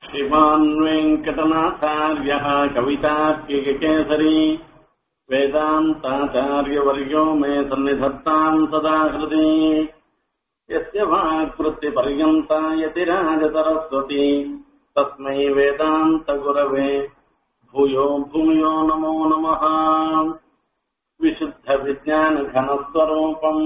श्रीमान् वेङ्कटनाथार्यः कवितार्किककेसरी वेदान्ताचार्यवर्यो मे सन्निधत्ताम् सदा हृदि यस्य वाक्वृत्तिपर्यन्ता यतिराजसरस्वती तस्मै वेदान्तगुरवे भूयो भूयो नमो नमः विशुद्धविज्ञानघनस्वरूपम्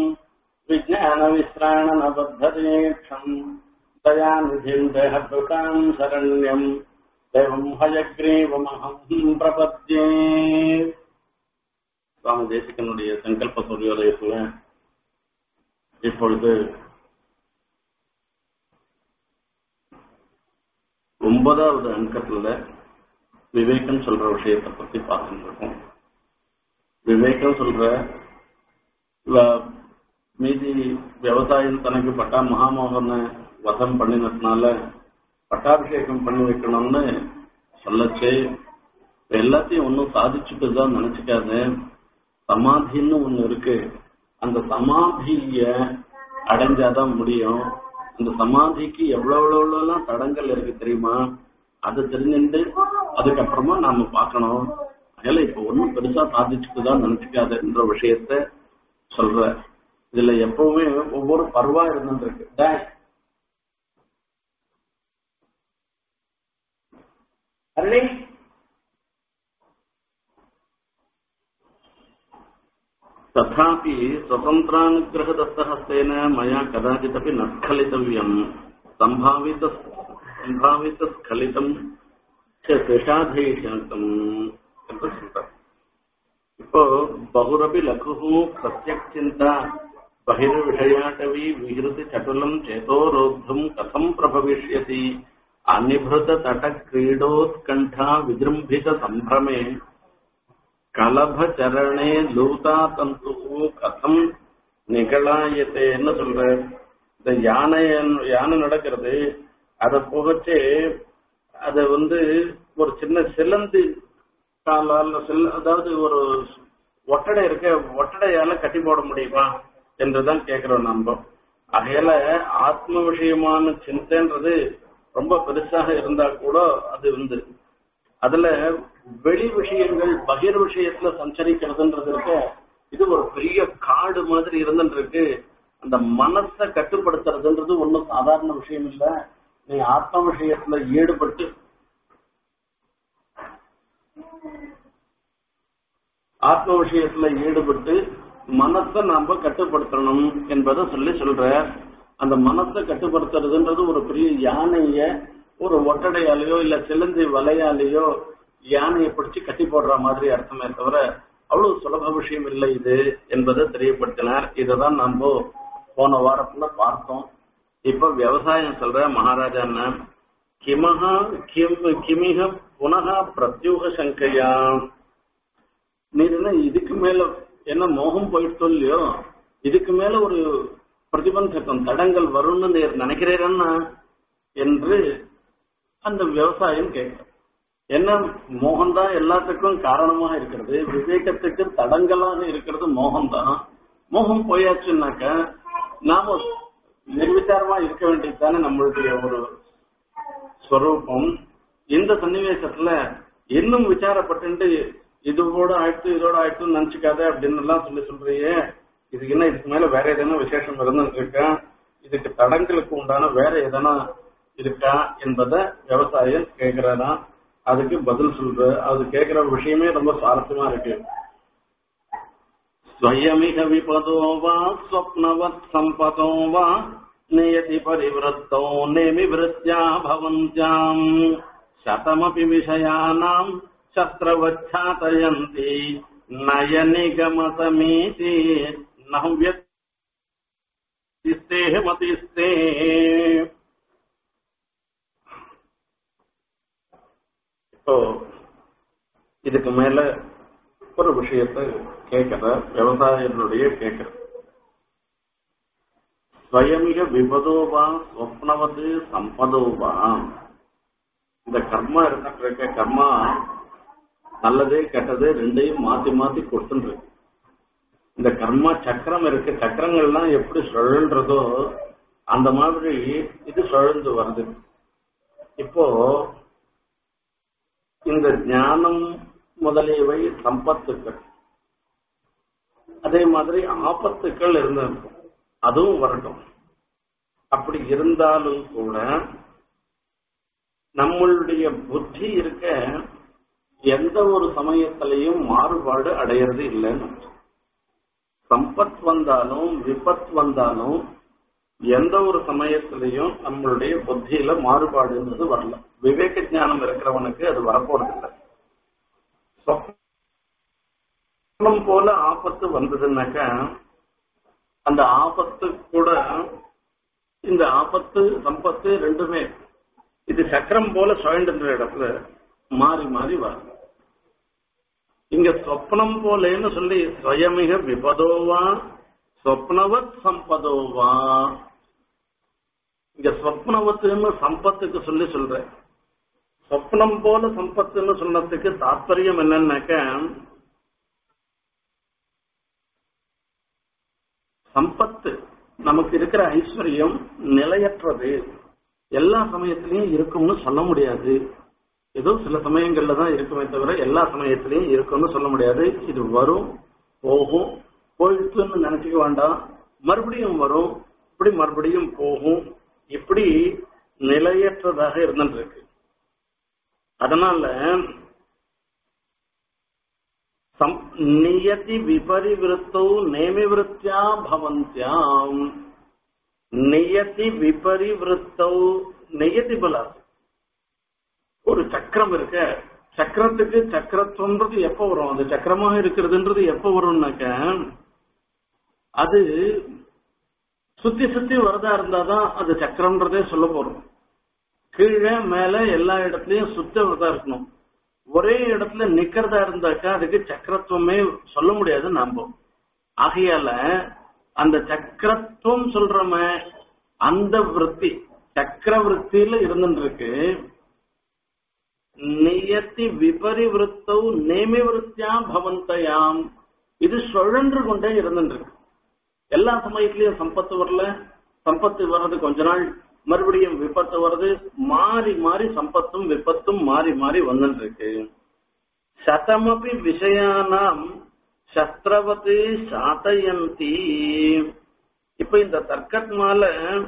विज्ञानविश्राणनबद्धदीक्षम् दयानिधिम् देहभृताम् शरण्यम् देवम् हयग्रीवमहम् प्रपद्ये சுவாமி தேசிகனுடைய சங்கல்ப சூரியோதயத்துல இப்பொழுது ஒன்பதாவது அங்கத்துல விவேகம் சொல்ற விஷயத்தை பத்தி பார்த்துட்டு இருக்கோம் விவேகம் சொல்ற இவ- மீதி விவசாயம் தனக்கு பட்டா மகாமோகனை வதம் பண்ணினதுனால பட்டாபிஷேகம் பண்ணி வைக்கணும்னு சொல்லச்சு இப்ப எல்லாத்தையும் ஒன்றும் சாதிச்சுட்டுதான் நினைச்சுக்காத சமாதின்னு ஒண்ணு இருக்கு அந்த சமாதிய அடைஞ்சாதான் முடியும் அந்த சமாதிக்கு எவ்வளவு எவ்வளவுலாம் தடங்கள் இருக்கு தெரியுமா அதை தெரிஞ்சுட்டு அதுக்கப்புறமா நாம பார்க்கணும் அதனால இப்ப ஒன்னும் பெருசா சாதிச்சுட்டுதான் நினைச்சுக்காதன்ற விஷயத்த சொல்ற இதுல எப்பவுமே ஒவ்வொரு பருவா இருந்துருக்கு டேய். அருளி तथापि स्वतन्त्रानुग्रहदत्तहस्तेन मया कदाचिदपि न स्खलितव्यम् सम्भावित सम्भावितस्खलितम् च कृषाधीशतम् என்று சொல்றார் இப்போ பகுரபி லகு பிரத்யக் சிந்தா பகிர் விஷயாட்டவி விகிருதி சட்டுலம் சேதோரோத்தம் கதம் பிரபவிஷ்யதி அநிபிருத தட கிரீடோத்கண்டா விஜృంభిத சம்பிரமே கலபச்சரணே லூதா தந்து கதம் நிகழாயத்தேன்னு சொல்ற இந்த யானை யானை நடக்கிறது அதை புகச்சு அதை வந்து ஒரு சின்ன சிலந்து காலால் செல் அதாவது ஒரு ஒட்டடை இருக்க ஒட்டடையால கட்டி போட முடியுமா என்றுதான் கேட்கிறோம் நம்ம அகையில ஆத்ம விஷயமான சிந்தைன்றது ரொம்ப பெருசாக இருந்தா கூட அது வந்து அதுல வெளி விஷயங்கள் பகிர் விஷயத்துல சஞ்சரிக்கிறதுன்றது இருக்க இது ஒரு பெரிய காடு மாதிரி இருந்துட்டு இருக்கு அந்த மனசை கட்டுப்படுத்துறதுன்றது ஒண்ணும் சாதாரண விஷயம் இல்ல நீ ஆத்ம விஷயத்துல ஈடுபட்டு ஆத்ம விஷயத்துல ஈடுபட்டு மனசை நாம கட்டுப்படுத்தணும் என்பதை சொல்லி சொல்ற அந்த மனசை கட்டுப்படுத்துறதுன்றது ஒரு பெரிய யானைய ஒரு ஒட்டடையாலேயோ இல்ல சிலந்தி வலையாலேயோ யானையை பிடிச்சு கட்டி போடுற மாதிரி அர்த்தமே தவிர அவ்வளவு சுலப விஷயம் இல்லை இது என்பதை தெரியப்படுத்தினார் இததான் நம்ம போன வாரத்துல பார்த்தோம் இப்ப விவசாயம் சொல்ற மகாராஜா என்ன கிமஹா கிம் கிமிக புனகா பிரத்யூக சங்கையா நீ என்ன இதுக்கு மேல என்ன மோகம் போயிட்டு இல்லையோ இதுக்கு மேல ஒரு பிரதிபந்தகம் தடங்கள் வரும்னு நீர் நினைக்கிறேன்னா என்று அந்த விவசாயம் கேட்கும் என்ன மோகம் தான் எல்லாத்துக்கும் காரணமாக இருக்கிறது விவேகத்துக்கு தடங்களாக இருக்கிறது மோகம் தான் மோகம் போயாச்சுன்னாக்க நாம நிர்விச்சாரமா இருக்க வேண்டியது தானே நம்மளுடைய ஒரு ஸ்வரூபம் இந்த சன்னிவேசத்துல இன்னும் விசாரப்பட்டு இதோட ஆயிடுத்து இதோட ஆயிடுத்துன்னு நினைச்சுக்காத அப்படின்னு எல்லாம் சொல்லி சொல்றியே இதுக்கு என்ன இதுக்கு மேல வேற எதனா விசேஷம் இருந்துட்டு இருக்கா இதுக்கு தடங்களுக்கு உண்டான வேற எதனா இருக்கா என்பத விவசாயம் கேக்குறாரா அதுக்கு பதில் சொல்ற அது கேக்குற விஷயமே ரொம்ப சுவாரஸ்யமா இருக்கு स्वयमिह विपदो वा स्वप्नवत् सम्पदो वा नियति परिवृत्तौ नेमिवृत्त्या भवन्त्याम् शतमपि विषयाणाम् शस्त्रवच्छातयन्ति नयनिगमसमीति न व्यतिस्ते मतिस्ते இப்போ இதுக்கு மேல ஒரு விஷயத்தை கேட்கிற விவசாயிகளுடைய கேட்கிற ஸ்வயமிக விபதோவா ஸ்வப்னவது சம்பதோவா இந்த கர்மா இருந்துட்டு இருக்க கர்மா நல்லது கெட்டது ரெண்டையும் மாத்தி மாத்தி கொடுத்துட்டு இருக்கு இந்த கர்மா சக்கரம் இருக்கு சக்கரங்கள்லாம் எப்படி சுழல்றதோ அந்த மாதிரி இது சுழந்து வருது இப்போ இந்த ஞானம் முதலியவை சம்பத்துக்கள் அதே மாதிரி ஆபத்துக்கள் இருந்திருக்கும் அதுவும் வரட்டும் அப்படி இருந்தாலும் கூட நம்மளுடைய புத்தி இருக்க எந்த ஒரு சமயத்திலையும் மாறுபாடு அடையிறது இல்லைன்னு அர்த்தம். சம்பத் வந்தாலும் விபத் வந்தாலும் எந்த ஒரு சமயத்திலையும் நம்மளுடைய புத்தியில மாறுபாடுன்றது வரல விவேக ஞானம் இருக்கிறவனுக்கு அது வரப்போறதில்லை சொப்னம் போல ஆபத்து வந்ததுன்னாக்கா அந்த ஆபத்து கூட இந்த ஆபத்து சம்பத்து ரெண்டுமே இது சக்கரம் போல சுழண்டுன்ற இடத்துல மாறி மாறி வரும் இங்க சொப்னம் போலேன்னு சொல்லி ஸ்வயமிக விபதோவா சொப்னவத் சம்பதோவா இங்க சொப்னவத்துன்னு சம்பத்துக்கு சொல்லி சொல்றேன் சொப்னம் போல சம்பத்துன்னு சொன்னதுக்கு தாற்பயம் என்னன்னாக்க சம்பத்து நமக்கு இருக்கிற ஐஸ்வர்யம் நிலையற்றது எல்லா சமயத்திலையும் இருக்கும்னு சொல்ல முடியாது ஏதோ சில சமயங்கள்ல தான் இருக்குமே தவிர எல்லா சமயத்திலையும் இருக்கும்னு சொல்ல முடியாது இது வரும் போகும் போயிட்டுன்னு நினைச்சுக்க வேண்டாம் மறுபடியும் வரும் இப்படி மறுபடியும் போகும் இப்படி நிலையற்றதாக இருந்துட்டு இருக்கு அதனால சம் நியதி விபரிவிருத்தௌ நேமிவிருத்தியா பவந்தியாம் நியதி விபரிவிருத்தௌ நியதி பலா ஒரு சக்கரம் இருக்க சக்கரத்துக்கு சக்கரத்துவன்றது எப்ப வரும் அது சக்கரமாக இருக்கிறதுன்றது எப்ப வரும்னாக்க அது சுத்தி சுத்தி வரதா இருந்தாதான் அது சக்கரம்ன்றதே சொல்ல போறோம் கீழே மேல எல்லா இடத்துலயும் சுத்த வரதா இருக்கணும் ஒரே இடத்துல நிக்கிறதா இருந்தாக்கா அதுக்கு சக்கரத்துவமே சொல்ல முடியாது நாம ஆகையால அந்த சக்கரத்துவம் சொல்றோமே அந்த விற்பி சக்கர விற்த்தியில இருந்துட்டு இருக்கு நியத்தி விபரிவிருத்தௌ நேமி விருத்தியா பவந்தயாம் இது சுழன்று கொண்டே இருந்துட்டு இருக்கு எல்லா சமயத்திலயும் சம்பத்து வரல சம்பத்து வர்றது கொஞ்ச நாள் மறுபடியும் விபத்து வருது மாறி மாறி சம்பத்தும் விபத்தும் மாறி மாறி வந்துட்டு இருக்கு சதமபி விஷயானாம் சஸ்திரவதி சாத்தயந்தி இப்ப இந்த தர்க்கத்னால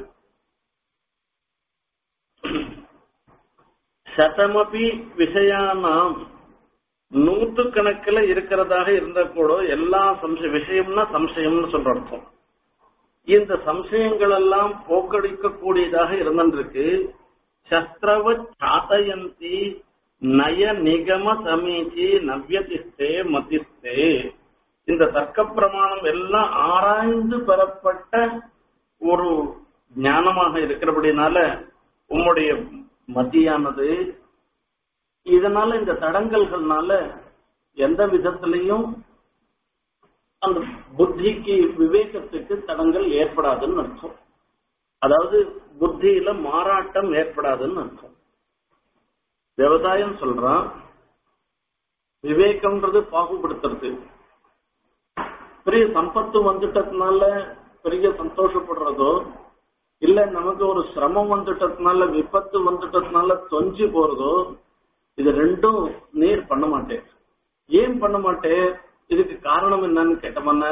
சதமபி விஷயானாம் நூத்து கணக்குல இருக்கிறதாக இருந்த கூட எல்லா சம்சய விஷயம்னா சம்சயம்னு சொல்ற அர்த்தம் இந்த சம்சயங்கள் எல்லாம் போக்கடிக்க கூடியதாக இருந்திருக்கு சஸ்திரவ சாத்தயந்தி நய நிகம சமீச்சி நவ்யதிஸ்தே மதிஸ்தே இந்த தர்க்க பிரமாணம் எல்லாம் ஆராய்ந்து பெறப்பட்ட ஒரு ஞானமாக இருக்கிறபடினால உம்முடைய மத்தியானது இதனால இந்த தடங்கல்கள்னால எந்த விதத்திலையும் அந்த புத்திக்கு விவேகத்துக்கு தடங்கள் ஏற்படாதுன்னு அர்த்தம் அதாவது புத்தியில மாறாட்டம் ஏற்படாதுன்னு அர்த்தம் விவசாயம் சொல்றான் விவேகம்ன்றது பாகுபடுத்துறது பெரிய சம்பத்து வந்துட்டதுனால பெரிய சந்தோஷப்படுறதோ இல்ல நமக்கு ஒரு சிரமம் வந்துட்டதுனால விபத்து வந்துட்டதுனால தொஞ்சு போறதோ இது ரெண்டும் நீர் பண்ண மாட்டேன் ஏன் பண்ண மாட்டேன் இதுக்கு காரணம் என்னன்னு கேட்டோம்னா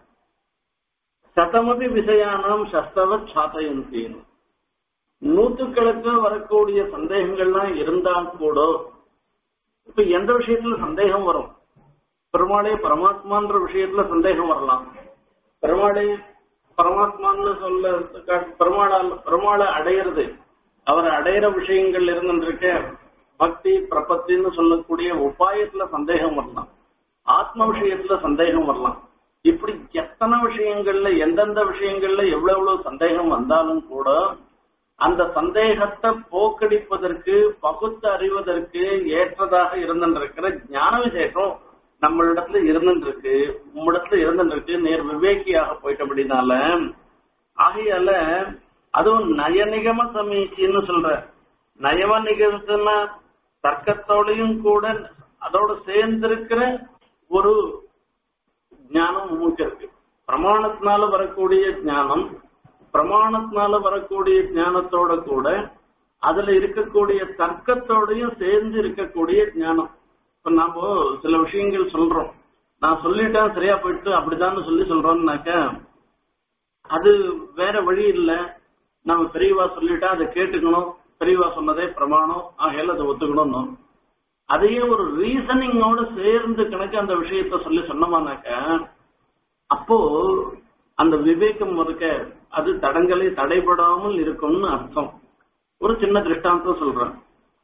சதமபி விஷயானாம் சஸ்தவ சாத்தயந்தின்னு நூத்துக்களுக்கு வரக்கூடிய சந்தேகங்கள்லாம் இருந்தா கூட இப்ப எந்த விஷயத்துல சந்தேகம் வரும் பெருமாளே பரமாத்மான்ற விஷயத்துல சந்தேகம் வரலாம் பெருமாளே பரமாத்மான்னு சொல்ல பெருமாளால் பெருமாளை அடையிறது அவர் அடையிற விஷயங்கள் இருந்துருக்க பக்தி பிரபத்தின்னு சொல்லக்கூடிய உபாயத்துல சந்தேகம் வரலாம் ஆத்ம விஷயத்துல சந்தேகம் வரலாம் இப்படி எத்தனை விஷயங்கள்ல எந்தெந்த விஷயங்கள்ல எவ்வளவு எவ்வளவு சந்தேகம் வந்தாலும் கூட அந்த சந்தேகத்தை போக்கடிப்பதற்கு பகுத்து அறிவதற்கு ஏற்றதாக இருந்திருக்கிற ஞான விசேஷம் நம்மளிடத்துல இருந்துருக்கு உம்மிடத்துல இருந்துருக்கு நேர் விவேக்கியாக போயிட்டபடினால ஆகையால அதுவும் நயநிகம சமீச்சின்னு சொல்ற நயம நிகழ்த்துனா தர்க்கத்தோடையும் கூட அதோட சேர்ந்திருக்கிற ஒரு ஞானம் உங்களுக்கு இருக்கு பிரமாணத்தினால வரக்கூடிய ஞானம் பிரமாணத்தினால வரக்கூடிய ஞானத்தோட கூட அதுல இருக்கக்கூடிய தர்க்கத்தோடையும் சேர்ந்து இருக்கக்கூடிய ஞானம் இப்ப நாம சில விஷயங்கள் சொல்றோம் நான் சொல்லிட்டேன் சரியா போயிட்டு அப்படிதான் சொல்லி சொல்றோம்னாக்க அது வேற வழி இல்ல நம்ம பெரியவா சொல்லிட்டா அதை கேட்டுக்கணும் பெரியவா சொன்னதே பிரமாணம் ஆகையால அதை ஒத்துக்கணும் அதையே ஒரு ரீசனிங்கோட சேர்ந்து கணக்கு அந்த விஷயத்த சொல்லி சொன்னோமானாக்க அப்போ அந்த விவேகம் இருக்க அது தடங்களை தடைபடாமல் இருக்கும்னு அர்த்தம் ஒரு சின்ன திருஷ்டாந்தம் சொல்றேன்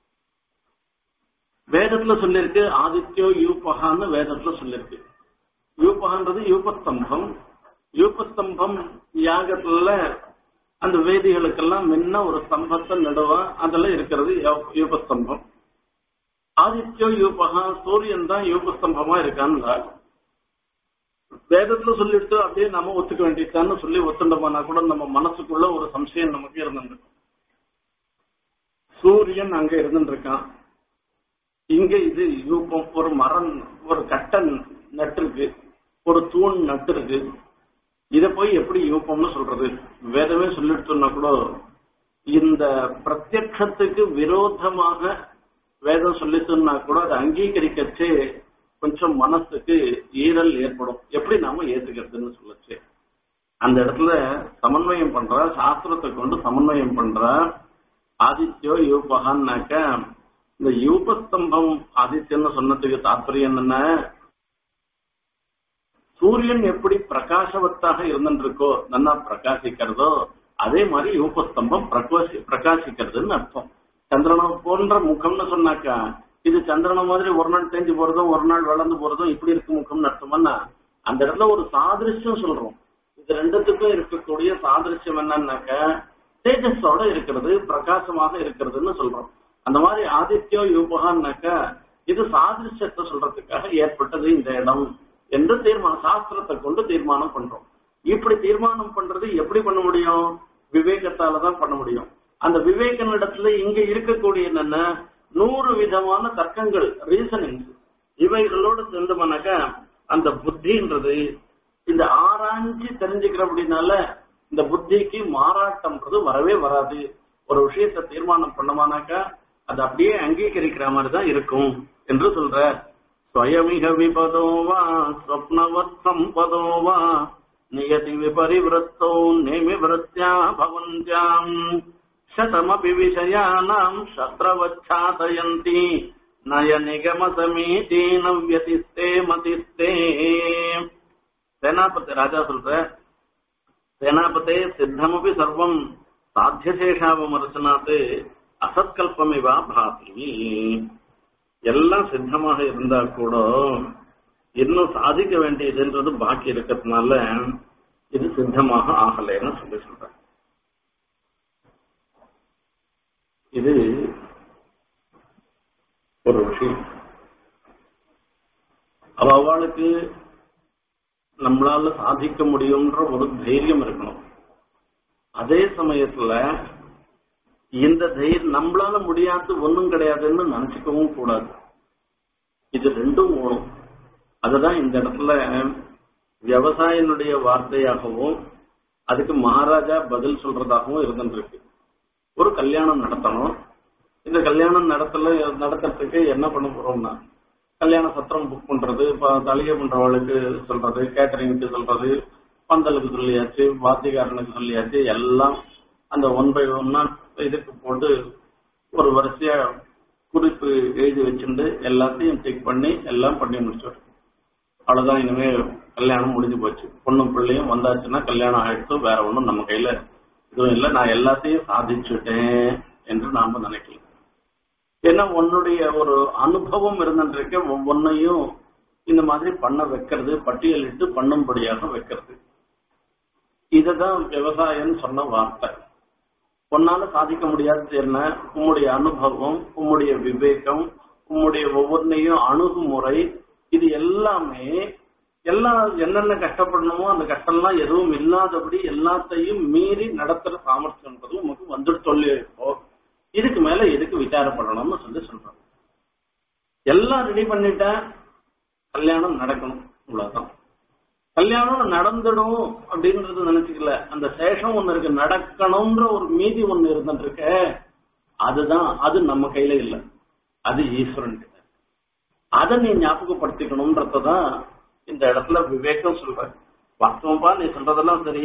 வேதத்துல சொல்லிருக்கு ஆதித்யோ யூபகான்னு வேதத்துல சொல்லிருக்கு யூபகான்றது யூபஸ்தம்பம் யூபஸ்தம்பம் யாகத்துல அந்த வேதிகளுக்கெல்லாம் முன்ன ஒரு ஸ்தம்பத்தை நடுவா அதுல இருக்கிறது யூ- யூபஸ்தம்பம் ஆதித்யோ யூபகா சூரியன் தான் யூபஸ்தம்பமா இருக்கான்னு வேதத்துல சொல்லிட்டு அப்படியே நம்ம ஒத்துக்க வேண்டியதான்னு சொல்லி ஒத்துண்டோம்னா கூட நம்ம மனசுக்குள்ள ஒரு சம்சயம் நமக்கு இருந்துருக்கும் சூரியன் அங்க இருந்துட்டு இருக்கான் இங்க இது யூபம் ஒரு மரம் ஒரு கட்டன் நட்டு ஒரு தூண் நட்டு இருக்கு இத போய் எப்படி யூபம்னு சொல்றது வேதமே சொல்லிட்டுனா கூட இந்த பிரத்யக்ஷத்துக்கு விரோதமாக வேதம் சொல்லிட்டுனா கூட அதை அங்கீகரிக்கச்சே கொஞ்சம் மனசுக்கு ஈரல் ஏற்படும் எப்படி நாம ஏத்துக்கிறதுன்னு சொல்லச்சு அந்த இடத்துல சமன்வயம் பண்ற சாஸ்திரத்தை கொண்டு சமன்வயம் பண்ற ஆதித்யோ யூபகான்னாக்க இந்த யூபஸ்தம்பம் ஆதித்யன்னு சொன்னதுக்கு தாற்பயம் என்ன சூரியன் எப்படி பிரகாசவத்தாக இருந்துருக்கோ நல்லா பிரகாசிக்கிறதோ அதே மாதிரி யூபஸ்தம்பம் பிரகாசி பிரகாசிக்கிறதுன்னு அர்த்தம் சந்திரனை போன்ற முகம்னு சொன்னாக்கா இது சந்திரனை மாதிரி ஒரு நாள் தேஞ்சு போறதும் ஒரு நாள் வளர்ந்து போறதும் இப்படி இருக்கு முகம்னு அர்த்தம்னா அந்த இடத்துல ஒரு சாதிருஷ்யம் சொல்றோம் இது ரெண்டுத்துக்கும் இருக்கக்கூடிய சாதிருஷ்யம் என்னன்னாக்க தேஜஸோட இருக்கிறது பிரகாசமாக இருக்கிறதுன்னு சொல்றோம் அந்த மாதிரி ஆதித்யோ யூபகான்னாக்க இது சாதிருஷ்யத்தை சொல்றதுக்காக ஏற்பட்டது இந்த இடம் என்று தீர்மானம் சாஸ்திரத்தை கொண்டு தீர்மானம் பண்றோம் இப்படி தீர்மானம் பண்றது எப்படி பண்ண முடியும் விவேகத்தால தான் பண்ண முடியும் அந்த விவேக இடத்துல இங்க இருக்கக்கூடிய என்னென்ன நூறு விதமான தர்க்கங்கள் ரீசனிங்ஸ் இவைகளோடு சேர்ந்தோம்னாக்க அந்த புத்தின்றது இந்த ஆராய்ச்சி தெரிஞ்சுக்கிற அப்படின்னால இந்த புத்திக்கு மாறாட்டம்ன்றது வரவே வராது ஒரு விஷயத்தை தீர்மானம் பண்ணமானாக்கா அது அப்படியே அங்கீகரிக்கிற மாதிரி தான் இருக்கும் என்று சொல்ற ஸ்வயமிக விபதோ வா ஸ்வப்னவத் சம்பதோ வா நியதி விபரிவிரத்தோ நேமி விரத்யா பவந்தியாம் शतमपि विषयाणाम् शत्रवच्छादयन्ति नय निगम समीचीन व्यतिस्ते मतिस्ते சேனாபதி ராஜா சொல்ற சேனாபதே சித்தமபி சர்வம் சாத்தியசேஷாவமர்சனாத்து அசத்கல்பமிவா பாதி எல்லாம் சித்தமாக இருந்தா கூட இன்னும் சாதிக்க வேண்டியதுன்றது பாக்கி இருக்கிறதுனால இது சித்தமாக ஆகலைன்னு சொல்லி சொல்றேன் இது ஒரு விஷயம் அவ அவளுக்கு நம்மளால சாதிக்க முடியும்ன்ற ஒரு தைரியம் இருக்கணும் அதே சமயத்துல இந்த தைரியம் நம்மளால முடியாது ஒண்ணும் கிடையாதுன்னு நினைச்சுக்கவும் கூடாது இது ரெண்டும் ஓணும் அதுதான் இந்த இடத்துல விவசாயினுடைய வார்த்தையாகவும் அதுக்கு மகாராஜா பதில் சொல்றதாகவும் இருந்துருக்கு ஒரு கல்யாணம் நடத்தணும் இந்த கல்யாணம் நடத்தல நடத்துறதுக்கு என்ன பண்ண போறோம்னா கல்யாண சத்திரம் புக் பண்றது இப்ப தலிகை பண்றவளுக்கு சொல்றது கேட்டரிங்க்கு சொல்றது பந்தலுக்கு சொல்லியாச்சு வாத்திகாரனுக்கு சொல்லியாச்சு எல்லாம் அந்த ஒன் பை ஒன்னா இதுக்கு போட்டு ஒரு வரிசையா குறிப்பு எழுதி வச்சுட்டு எல்லாத்தையும் செக் பண்ணி எல்லாம் பண்ணி முடிச்சிடும் அவ்வளவுதான் இனிமே கல்யாணம் முடிஞ்சு போச்சு பொண்ணும் பிள்ளையும் வந்தாச்சுன்னா கல்யாணம் ஆயிடுச்சு வேற ஒண்ணும் நம்ம கையில இதுவும் இல்லை நான் எல்லாத்தையும் சாதிச்சுட்டேன் என்று நாம நினைக்கலாம் ஏன்னா உன்னுடைய ஒரு அனுபவம் இருந்துருக்க ஒவ்வொன்னையும் இந்த மாதிரி பண்ண வைக்கிறது பட்டியலிட்டு பண்ணும்படியாக வைக்கிறது இதுதான் விவசாயம் சொன்ன வார்த்தை உன்னால சாதிக்க முடியாதது என்ன உம்முடைய அனுபவம் உம்முடைய விவேகம் உம்முடைய ஒவ்வொன்றையும் அணுகுமுறை இது எல்லாமே எல்லாம் என்னென்ன கஷ்டப்படணுமோ அந்த கஷ்டம்லாம் எதுவும் இல்லாதபடி எல்லாத்தையும் மீறி நடத்துற சாமர்த்தியம்ன்றது உமக்கு வந்துட்டு சொல்லி இப்போ இதுக்கு மேல எதுக்கு விசாரப்படணும்னு சொல்லி சொல்றாங்க எல்லாம் ரெடி பண்ணிட்டா கல்யாணம் நடக்கணும் இவ்வளவுதான் கல்யாணம் நடந்துடும் அப்படின்றது நினைச்சுக்கல அந்த சேஷம் ஒண்ணு இருக்கு நடக்கணும்ன்ற ஒரு மீதி ஒண்ணு இருந்துட்டு இருக்க அதுதான் அது நம்ம கையில இல்ல அது ஈஸ்வரன் கிட்ட அதை நீ ஞாபகப்படுத்திக்கணும்ன்றதான் இந்த இடத்துல விவேகம் சொல்ற வாஸ்தவம்பா நீ சொல்றதெல்லாம் சரி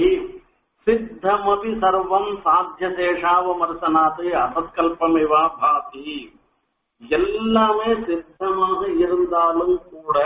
சித்தமபி சர்வம் சாத்திய சேஷாவமர்சனாத்து அசத்கல்பமிவா பாதி எல்லாமே சித்தமாக இருந்தாலும் கூட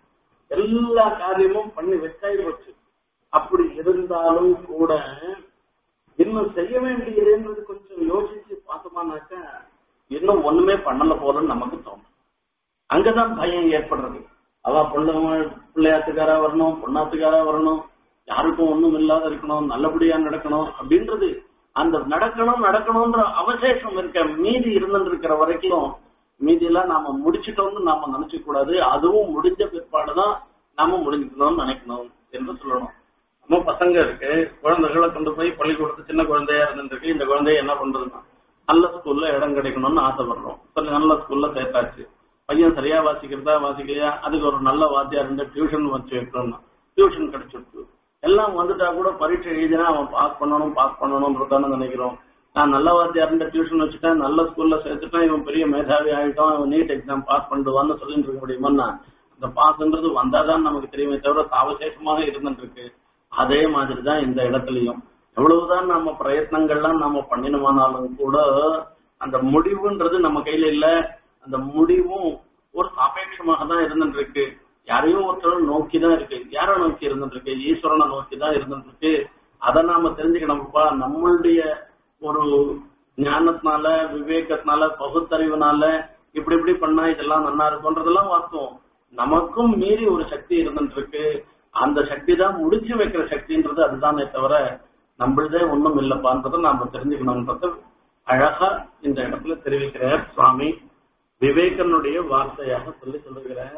எல்லா காரியமும் பண்ணி வச்சாய் போச்சு அப்படி இருந்தாலும் கூட இன்னும் செய்ய வேண்டியதுன்றது கொஞ்சம் யோசிச்சு பார்த்தோமானாக்க இன்னும் ஒண்ணுமே பண்ணல போலன்னு நமக்கு தோணும் அங்கதான் பயம் ஏற்படுறது அவ பிள்ளை பிள்ளையாத்துக்காரா வரணும் பொண்ணாத்துக்காரா வரணும் யாருக்கும் ஒண்ணும் இல்லாத இருக்கணும் நல்லபடியா நடக்கணும் அப்படின்றது அந்த நடக்கணும் நடக்கணும்ன்ற அவசேஷம் இருக்க மீதி இருந்துட்டு இருக்கிற வரைக்கும் மீதி எல்லாம் நாம முடிச்சிட்டோம்னு நாம நினைச்சுக்க கூடாது அதுவும் முடிஞ்ச பிற்பாடுதான் நாம முடிஞ்சுக்கணும்னு நினைக்கணும் என்று சொல்லணும் நம்ம பசங்க இருக்கு குழந்தைகளை கொண்டு போய் பள்ளிக்கூடத்து சின்ன குழந்தையா இருந்துருக்கு இந்த குழந்தைய என்ன பண்றதுன்னா நல்ல ஸ்கூல்ல இடம் கிடைக்கணும்னு ஆசைப்படுறோம் சரி நல்ல ஸ்கூல்ல சேர்த்தாச்சு பையன் சரியா வாசிக்கிறதா வாசிக்கலையா அதுக்கு ஒரு நல்ல வாத்தியார் இருந்து டியூஷன் வச்சு வைக்கணும்னா டியூஷன் கிடைச்சிருக்கு எல்லாம் வந்துட்டா கூட பரீட்சை எழுதினா அவன் பாஸ் பண்ணணும் பாஸ் பண்ணணும்ன்றதானே நினைக்கிறோம் நான் நல்ல வாத்தியார் இருந்து டியூஷன் வச்சுட்டேன் நல்ல ஸ்கூல்ல சேர்த்துட்டேன் இவன் பெரிய மேதாவி ஆகிட்டான் இவன் நீட் எக்ஸாம் பாஸ் பண்ணிடுவான்னு சொல்லிட்டு இருக்க முடியுமா இந்த பாஸ்ன்றது வந்தாதான் நமக்கு தெரியுமே தவிர அவசேஷமாக இருந்துட்டு இருக்கு அதே மாதிரி தான் இந்த இடத்துலயும் எவ்வளவுதான் நம்ம பிரயத்னங்கள்லாம் நம்ம பண்ணினோமானாலும் கூட அந்த முடிவுன்றது நம்ம கையில இல்ல அந்த முடிவும் ஒரு சாபேட்சமாக தான் இருந்துட்டு இருக்கு யாரையும் ஒருத்தர் நோக்கி தான் இருக்கு யாரை நோக்கி இருந்துட்டு இருக்கு ஈஸ்வரனை நோக்கி தான் இருந்துட்டு இருக்கு அதை நாம தெரிஞ்சுக்கணும்ப்பா நம்மளுடைய ஒரு ஞானத்தினால விவேகத்தினால பகுத்தறிவுனால இப்படி இப்படி பண்ணா இதெல்லாம் நல்லா இருக்கும்ன்றதெல்லாம் வாஸ்தவம் நமக்கும் மீறி ஒரு சக்தி இருந்துட்டு இருக்கு அந்த சக்தி தான் முடிச்சு வைக்கிற சக்தின்றது அதுதானே தவிர நம்மளதே ஒண்ணும் இல்லப்பான்றதை நாம தெரிஞ்சுக்கணும்ன்றது அழகா இந்த இடத்துல தெரிவிக்கிறார் சுவாமி விவேகனுடைய வார்த்தையாக சொல்லி சொல்லுகிறார்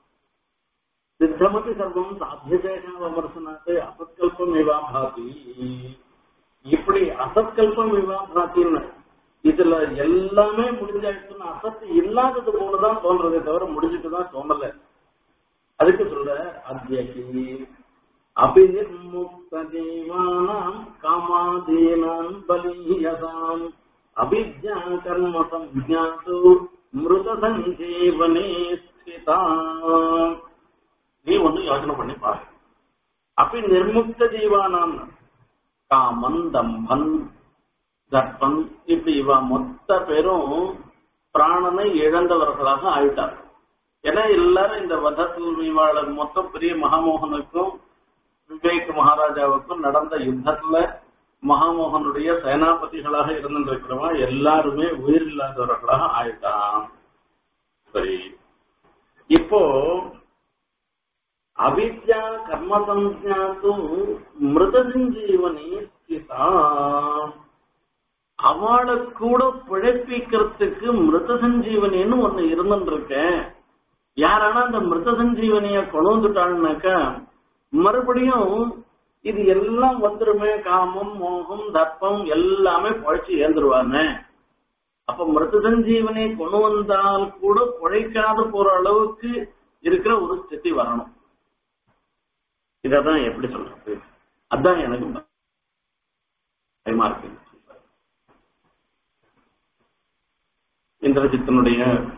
சித்தமதி சர்வம் சாத்தியதேக விமர்சனாத்து அசத்கல்பம் விவாபாதி இப்படி அசத்கல்பம் விவாபாத்தின்னு இதுல எல்லாமே முடிஞ்சாயிடுச்சுன்னு அசத்து இல்லாதது போலதான் தோன்றதே தவிர முடிஞ்சிட்டு தான் தோணல அதுக்கு சொல்ற அத்தியகி அபிநிர்முக்த தேவானாம் காமாதீனாம் பலீயதாம் அபிஜா கர்ம சஞ்ஞாத்து மிருத சஞ்சீவனே ஸ்திதா நீ ஒண்ணு யோசனை பண்ணி பாரு அப்படி நிர்முக்த ஜீவானாம் காமன் தம்பன் தர்ப்பன் இப்படி இவ மொத்த பேரும் பிராணனை இழந்தவர்களாக ஆயிட்டார் ஏன்னா எல்லாரும் இந்த வதத்தில் இவாள மொத்த பெரிய மகாமோகனுக்கும் விவேக் மகாராஜாவுக்கும் நடந்த யுத்தத்துல மகாமோகனுடைய சேனாபதிகளாக இருந்திருக்கிறவா எல்லாருமே உயிர் இல்லாதவர்களாக ஆயிட்டான் சரி இப்போ அவித்யா கர்ம சஞ்ஞாத்தும் மிருத சஞ்சீவனி ஸ்திதா அவளை கூட பிழைப்பிக்கிறதுக்கு மிருத சஞ்சீவனின்னு ஒண்ணு இருந்துருக்கேன் யாரானா அந்த மிருத சஞ்சீவனிய கொண்டு வந்துட்டாங்கனாக்கா மறுபடியும் இது எல்லாம் வந்துருமே காமம் மோகம் தர்ப்பம் எல்லாமே பழைச்சு ஏந்துருவாங்க அப்ப மிருத சஞ்சீவனை கொண்டு வந்தால் கூட பிழைக்காத போற அளவுக்கு இருக்கிற ஒரு ஸ்திதி வரணும் இததான் எப்படி சொல்றது அதான் எனக்கு பயமா இருக்கு இந்திரஜித்தனுடைய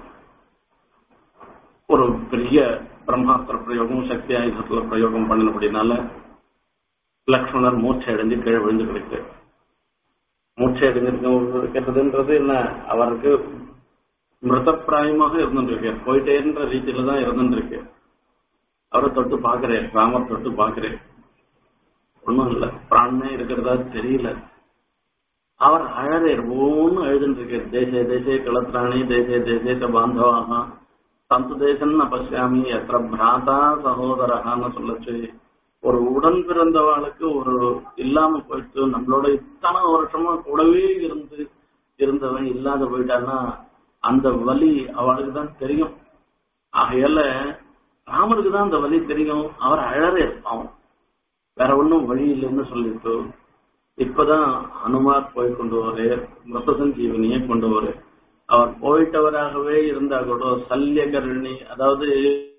ஒரு பெரிய பிரம்மாஸ்திர பிரயோகம் சக்தி ஆயுதத்துல பிரயோகம் பண்ணினபடினால லக்ஷ்மணர் மூச்சை அடைஞ்சு கீழே விழுந்து கிடைக்கு மூச்சை அடைஞ்சிருக்கிறதுன்றது என்ன அவருக்கு மிருதப்பிராயமாக இருந்துருக்கு போயிட்டேன்ற ரீதியில தான் இருந்துருக்கு அவரை தொட்டு பாக்குறேன் ராமர் தொட்டு பாக்குறேன் ஒண்ணும் இல்ல பிராணனே இருக்கிறதா தெரியல அவர் அழறேர் ஒன்னு எழுதுன்றிருக்கார் தேசே தேசே கிளத்ராணி தேசே தேசே பாந்தவாக தந்து தேசம் பசியாமி எத்த பிராதா சகோதரகான்னு சொல்லச்சு ஒரு உடன் பிறந்தவாளுக்கு ஒரு இல்லாம போயிட்டு நம்மளோட இத்தனை வருஷமா கூடவே இருந்து இருந்தவன் இல்லாத போயிட்டான்னா அந்த வலி அவளுக்கு தான் தெரியும் ஆகையால ராமருக்கு தான் அந்த வலி தெரியும் அவர் அழறே இருப்பான் வேற ஒன்றும் வழி இல்லைன்னு சொல்லிட்டு இப்பதான் ஹனுமார் போய் கொண்டு வரே மிருத சஞ்சீவனியை கொண்டு வர அவர் போயிட்டவராகவே இருந்தா கூட சல்யகரணி அதாவது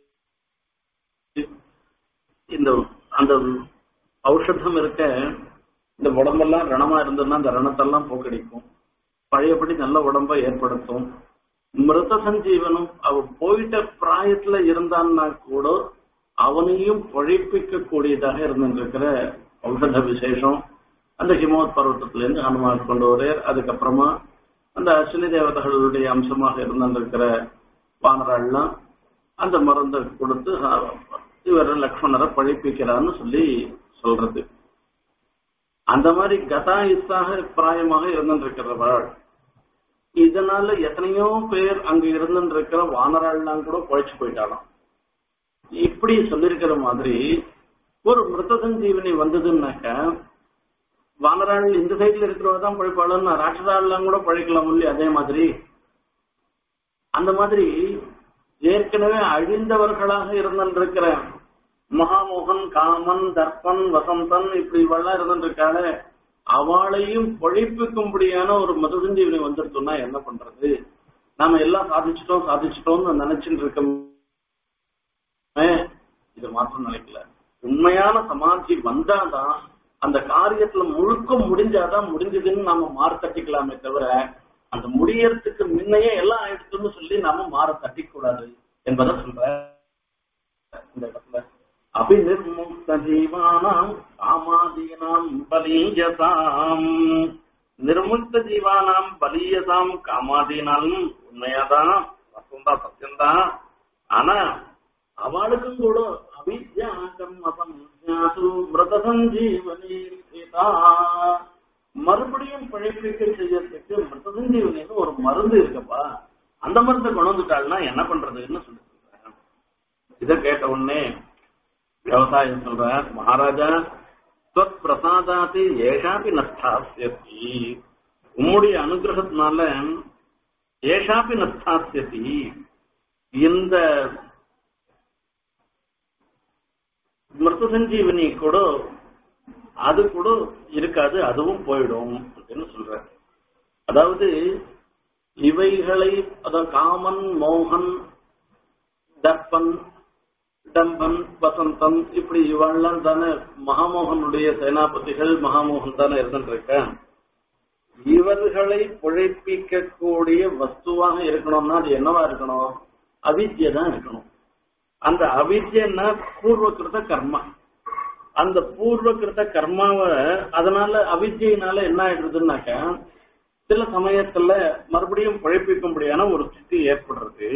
இந்த அந்த ஔஷதம் இருக்க இந்த உடம்பெல்லாம் ரணமா இருந்ததுன்னா அந்த ரணத்தெல்லாம் போக்கடிக்கும் பழையபடி நல்ல உடம்ப ஏற்படுத்தும் மிருத சஞ்சீவனம் அவன் போயிட்ட பிராயத்துல இருந்தான்னா கூட அவனையும் பொழைப்பிக்க கூடியதாக இருந்திருக்கிற ஔஷத விசேஷம் அந்த ஹிமவத் பர்வத்தத்துல இருந்து ஹனுமான் கொண்டு வரையர் அதுக்கப்புறமா அந்த அஸ்வினி தேவதைகளுடைய அம்சமாக இருந்திருக்கிற வானராள்லாம் அந்த மருந்தை கொடுத்து இவர் லக்ஷ்மணரை பழிப்பிக்கிறான்னு சொல்லி சொல்றது அந்த மாதிரி கதா இஸ்ஸாக பிராயமாக இருந்திருக்கிறவள் இதனால எத்தனையோ பேர் அங்க இருந்திருக்கிற வானராள்லாம் கூட பழிச்சு போயிட்டாலும் இப்படி சொல்லிருக்கிற மாதிரி ஒரு மிருத சஞ்சீவனி வந்ததுன்னாக்க வானராள் இந்த சைட்ல இருக்கிறவங்க தான் பழிப்பாளன்னு ராட்சதாள்லாம் கூட பழிக்கலாம் இல்லையா அதே மாதிரி அந்த மாதிரி ஏற்கனவே அழிந்தவர்களாக இருந்திருக்கிற மகாமோகன் காமன் தர்ப்பன் வசந்தன் இப்படி இவெல்லாம் இருந்திருக்காள அவளையும் பொழைப்புக்கும்படியான ஒரு மதுசஞ்சீவனி வந்துருத்தோம்னா என்ன பண்றது நாம எல்லாம் சாதிச்சிட்டோம் சாதிச்சிட்டோம்னு நினைச்சுட்டு இருக்கோமே இது மாற்றம் நினைக்கல உண்மையான சமாதி வந்தாதான் அந்த காரியத்துல முழுக்க முடிஞ்சாதான் முடிஞ்சதுன்னு நாம மாற தட்டிக்கலாமே தவிர அந்த முடியறதுக்கு முன்னையே எல்லாம் ஆயிடுச்சுன்னு சொல்லி நாம மாற தட்டிக்க கூடாது என்பதை சொல்ற இந்த இடத்துல அபிநிர்முக்த ஜீவானாம் காமாதீனாம் பலீயதாம் நிர்முக்த ஜீவானாம் பலீயதாம் காமாதீனாலும் உண்மையாதான் வசந்தா சத்தியம்தான் ஆனா அவளுக்கும் கூட அவித்யா கர்மசம் மிருத சஞ்சீவனி மறுபடியும் பிழைப்பிக்க செய்யறதுக்கு மிருத சஞ்சீவனின்னு ஒரு மருந்து இருக்குப்பா அந்த மருந்தை கொண்டு வந்துட்டாள்னா என்ன பண்றதுன்னு சொல்லி சொல்றேன் இதை கேட்ட உடனே விவசாயம் சொல்ற மகாராஜா தொத் பிரசாதாதி ஏஷாபி நஸ்தாசியதி உம்முடைய அனுகிரகத்தினால ஏஷாபி நஸ்தாசியதி இந்த மிருத சஞ்சீவனி கூட அது கூட இருக்காது அதுவும் போயிடும் அப்படின்னு சொல்ற அதாவது இவைகளை அதாவது காமன் மோகன் தர்ப்பன் டம்பன் வசந்தன் இப்படி இவெல்லாம் தானே மகாமோகனுடைய சேனாபதிகள் மகாமோகன் தானே இருந்துருக்க இவர்களை பிழைப்பிக்க கூடிய வஸ்துவாக இருக்கணும்னா அது என்னவா இருக்கணும் அவித்யை தான் இருக்கணும் அந்த அவித்யன்னா பூர்வகிருத கர்மா அந்த பூர்வகிருத கர்மாவை அதனால அவித்யினால என்ன ஆயிடுறதுன்னாக்க சில சமயத்துல மறுபடியும் பிழைப்பிக்கும்படியான ஒரு ஸ்திதி ஏற்படுறது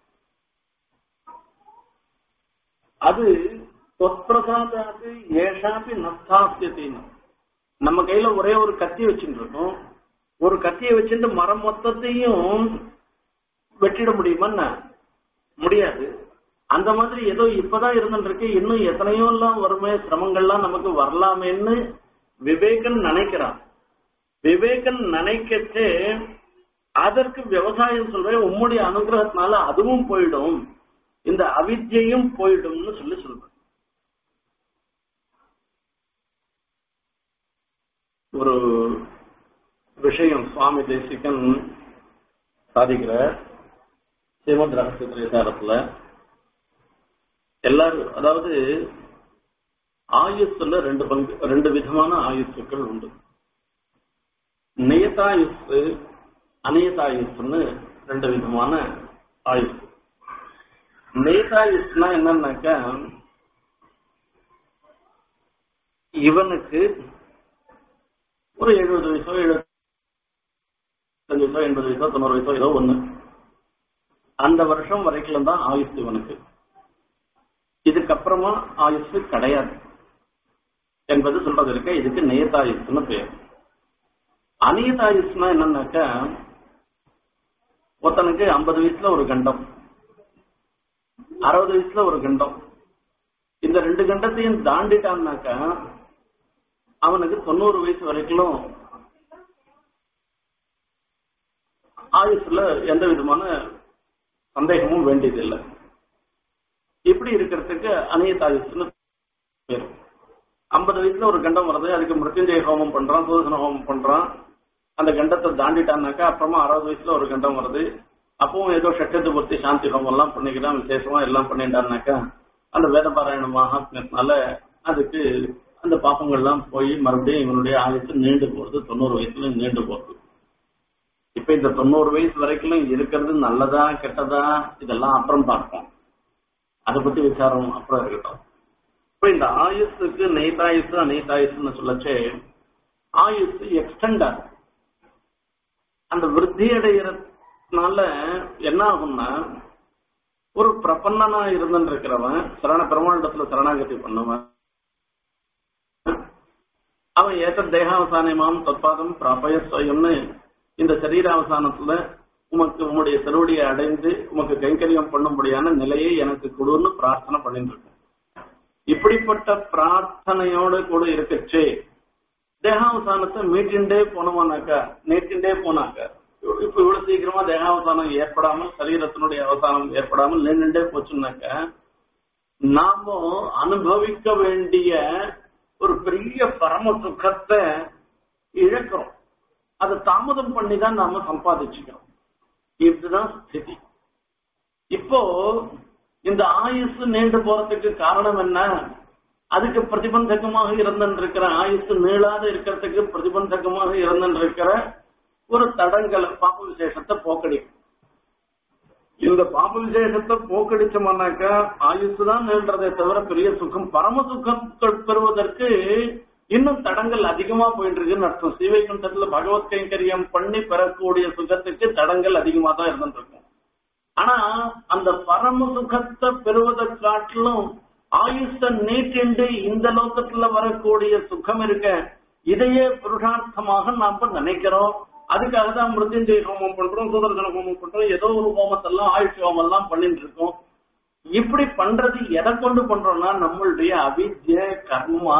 அது தொற்பிரசாதாது ஏஷாப்பி நஸ்தாசியத்தின்னு நம்ம கையில ஒரே ஒரு கத்தி வச்சுட்டு இருக்கோம் ஒரு கத்தியை வச்சுட்டு மரம் மொத்தத்தையும் வெட்டிட முடியுமா முடியாது அந்த மாதிரி ஏதோ இப்பதான் இருந்துருக்கு இன்னும் எத்தனையோ எல்லாம் வருமே சிரமங்கள்லாம் நமக்கு வரலாமேன்னு விவேகன் நினைக்கிறான் விவேகன் நினைக்கச்சு அதற்கு விவசாயம் சொல்றேன் உம்முடைய அனுகிரகத்தினால அதுவும் போயிடும் இந்த அவித்யையும் போயிடும்னு சொல்லி சொல்றேன் ஒரு விஷயம் சுவாமி தேசிகன் சாதிக்கிற ஸ்ரீமத் ரகசிய திரைசாரத்துல எல்லாரும் அதாவது ஆயுஸ்ல ரெண்டு பங்கு ரெண்டு விதமான ஆயுசுக்கள் உண்டு நியதாயுஸ் அநியதாயுஸ்னு ரெண்டு விதமான ஆயுஸ் நியதாயுஸ்னா என்னன்னாக்கா இவனுக்கு ஒரு எழுபது வயசோ எழுபத்தஞ்சு வயசோ எண்பது வயசோ தொண்ணூறு வயசோ ஏதோ ஒண்ணு அந்த வருஷம் வரைக்கும் தான் ஆயுஸ் இவனுக்கு இதுக்கப்புறமா ஆயுசு கிடையாது என்பது சொல்றது இருக்க இதுக்கு நேதாயுஸ்னு பேர் அநியதாயுஸ்னா என்னன்னாக்கா ஒருத்தனுக்கு ஐம்பது வயசுல ஒரு கண்டம் அறுபது வயசுல ஒரு கண்டம் இந்த ரெண்டு கண்டத்தையும் தாண்டிட்டான்னாக்கா அவனுக்கு தொண்ணூறு வயசு வரைக்கும் ஆயுசுல எந்த விதமான சந்தேகமும் வேண்டியதில்லை இப்படி இருக்கிறதுக்கு அநியதாயுஸ்னு பேர் ஐம்பது வயசுல ஒரு கண்டம் வருது அதுக்கு மிருத்யுஞ்சய ஹோமம் பண்றான் சூதன ஹோமம் பண்றான் அந்த கண்டத்தை தாண்டிட்டான்னாக்கா அப்புறமா அறுபது வயசுல ஒரு கண்டம் வருது அப்பவும் ஏதோ சட்டத்து பூர்த்தி சாந்தி ஹோமம் எல்லாம் பண்ணிக்கிறான் விசேஷமா எல்லாம் பண்ணிட்டான்னாக்கா அந்த வேத பாராயண மகாத்மியத்தினால அதுக்கு அந்த பாப்பங்கள்லாம் போய் மறுபடியும் இவனுடைய ஆயுசு நீண்டு போறது தொண்ணூறு வயசுல நீண்டு போறது இப்ப இந்த தொண்ணூறு வயசு வரைக்கும் இருக்கிறது நல்லதா கெட்டதா இதெல்லாம் அப்புறம் பார்ப்போம் அதை பத்தி விசாரம் அப்புறம் இருக்கட்டும் இப்ப இந்த ஆயுசுக்கு நெய்தாயுசு அநெய்தாயுசுன்னு சொல்லச்சே ஆயுசு எக்ஸ்டெண்ட் ஆகும் அந்த விருத்தி அடைகிறதுனால என்ன ஆகும்னா ஒரு பிரபன்னனா இருந்துட்டு இருக்கிறவன் சரண பெருமாண்டத்துல சரணாகதி பண்ணுவன் அவன் ஏற்ற தேகாவசானமாம் தற்பாதம் பிராபய சுயம்னு இந்த சரீராவசானத்துல உமக்கு உம்முடைய திருவடியை அடைந்து உமக்கு கைங்கரியம் பண்ணும்படியான நிலையை எனக்கு கொடுன்னு பிரார்த்தனை பண்ணிட்டு இருக்கேன் இப்படிப்பட்ட பிரார்த்தனையோட கூட இருக்கச்சே தேகாவசானத்தை மீட்டிண்டே போனோமானாக்கா நீட்டிண்டே போனாக்கா இப்ப இவ்வளவு சீக்கிரமா தேகாவசானம் ஏற்படாமல் சரீரத்தினுடைய அவசானம் ஏற்படாமல் நின்றுட்டே போச்சுன்னாக்கா நாம அனுபவிக்க வேண்டிய ஒரு பெரிய பரம சுகத்தை இழக்கிறோம் அதை தாமதம் பண்ணி தான் நாம சம்பாதிச்சுக்கிறோம் இதுதான் ஸ்திதி இப்போ இந்த ஆயுசு நீண்டு போறதுக்கு காரணம் என்ன அதுக்கு பிரதிபந்தகமாக இருந்திருக்கிற ஆயுசு நீளாத இருக்கிறதுக்கு பிரதிபந்தகமாக இருந்திருக்கிற ஒரு தடங்கல் பாப்ப விசேஷத்தை போக்கடிக்கும் இந்த பாப விசேஷத்தை போக்கடிச்சோம்னாக்கா ஆயுசு தான் நீள்றதே தவிர பெரிய சுகம் பரம சுகம் பெறுவதற்கு இன்னும் தடங்கள் அதிகமா போயிட்டு இருக்குன்னு அர்த்தம் ஸ்ரீவைகுண்டத்துல பகவத் கைங்கரியம் பண்ணி பெறக்கூடிய சுகத்துக்கு தடங்கள் அதிகமா தான் இருந்துட்டு இருக்கும் ஆனா அந்த பரம சுகத்தை பெறுவதை காட்டிலும் ஆயுஷ நீட்டிண்டு இந்த லோகத்துல வரக்கூடிய சுகம் இருக்க இதையே புருஷார்த்தமாக நாம நினைக்கிறோம் அதுக்காக தான் மிருத்யுஞ்சய ஹோமம் பண்றோம் சூதர்சன ஹோமம் பண்றோம் ஏதோ ஒரு ஹோமத்தெல்லாம் ஆயுஷ் ஹோமம் எல்லாம் பண்ணிட்டு இருக்கோம் இப்படி பண்றது எதை கொண்டு பண்றோம்னா நம்மளுடைய அவித்ய கர்மா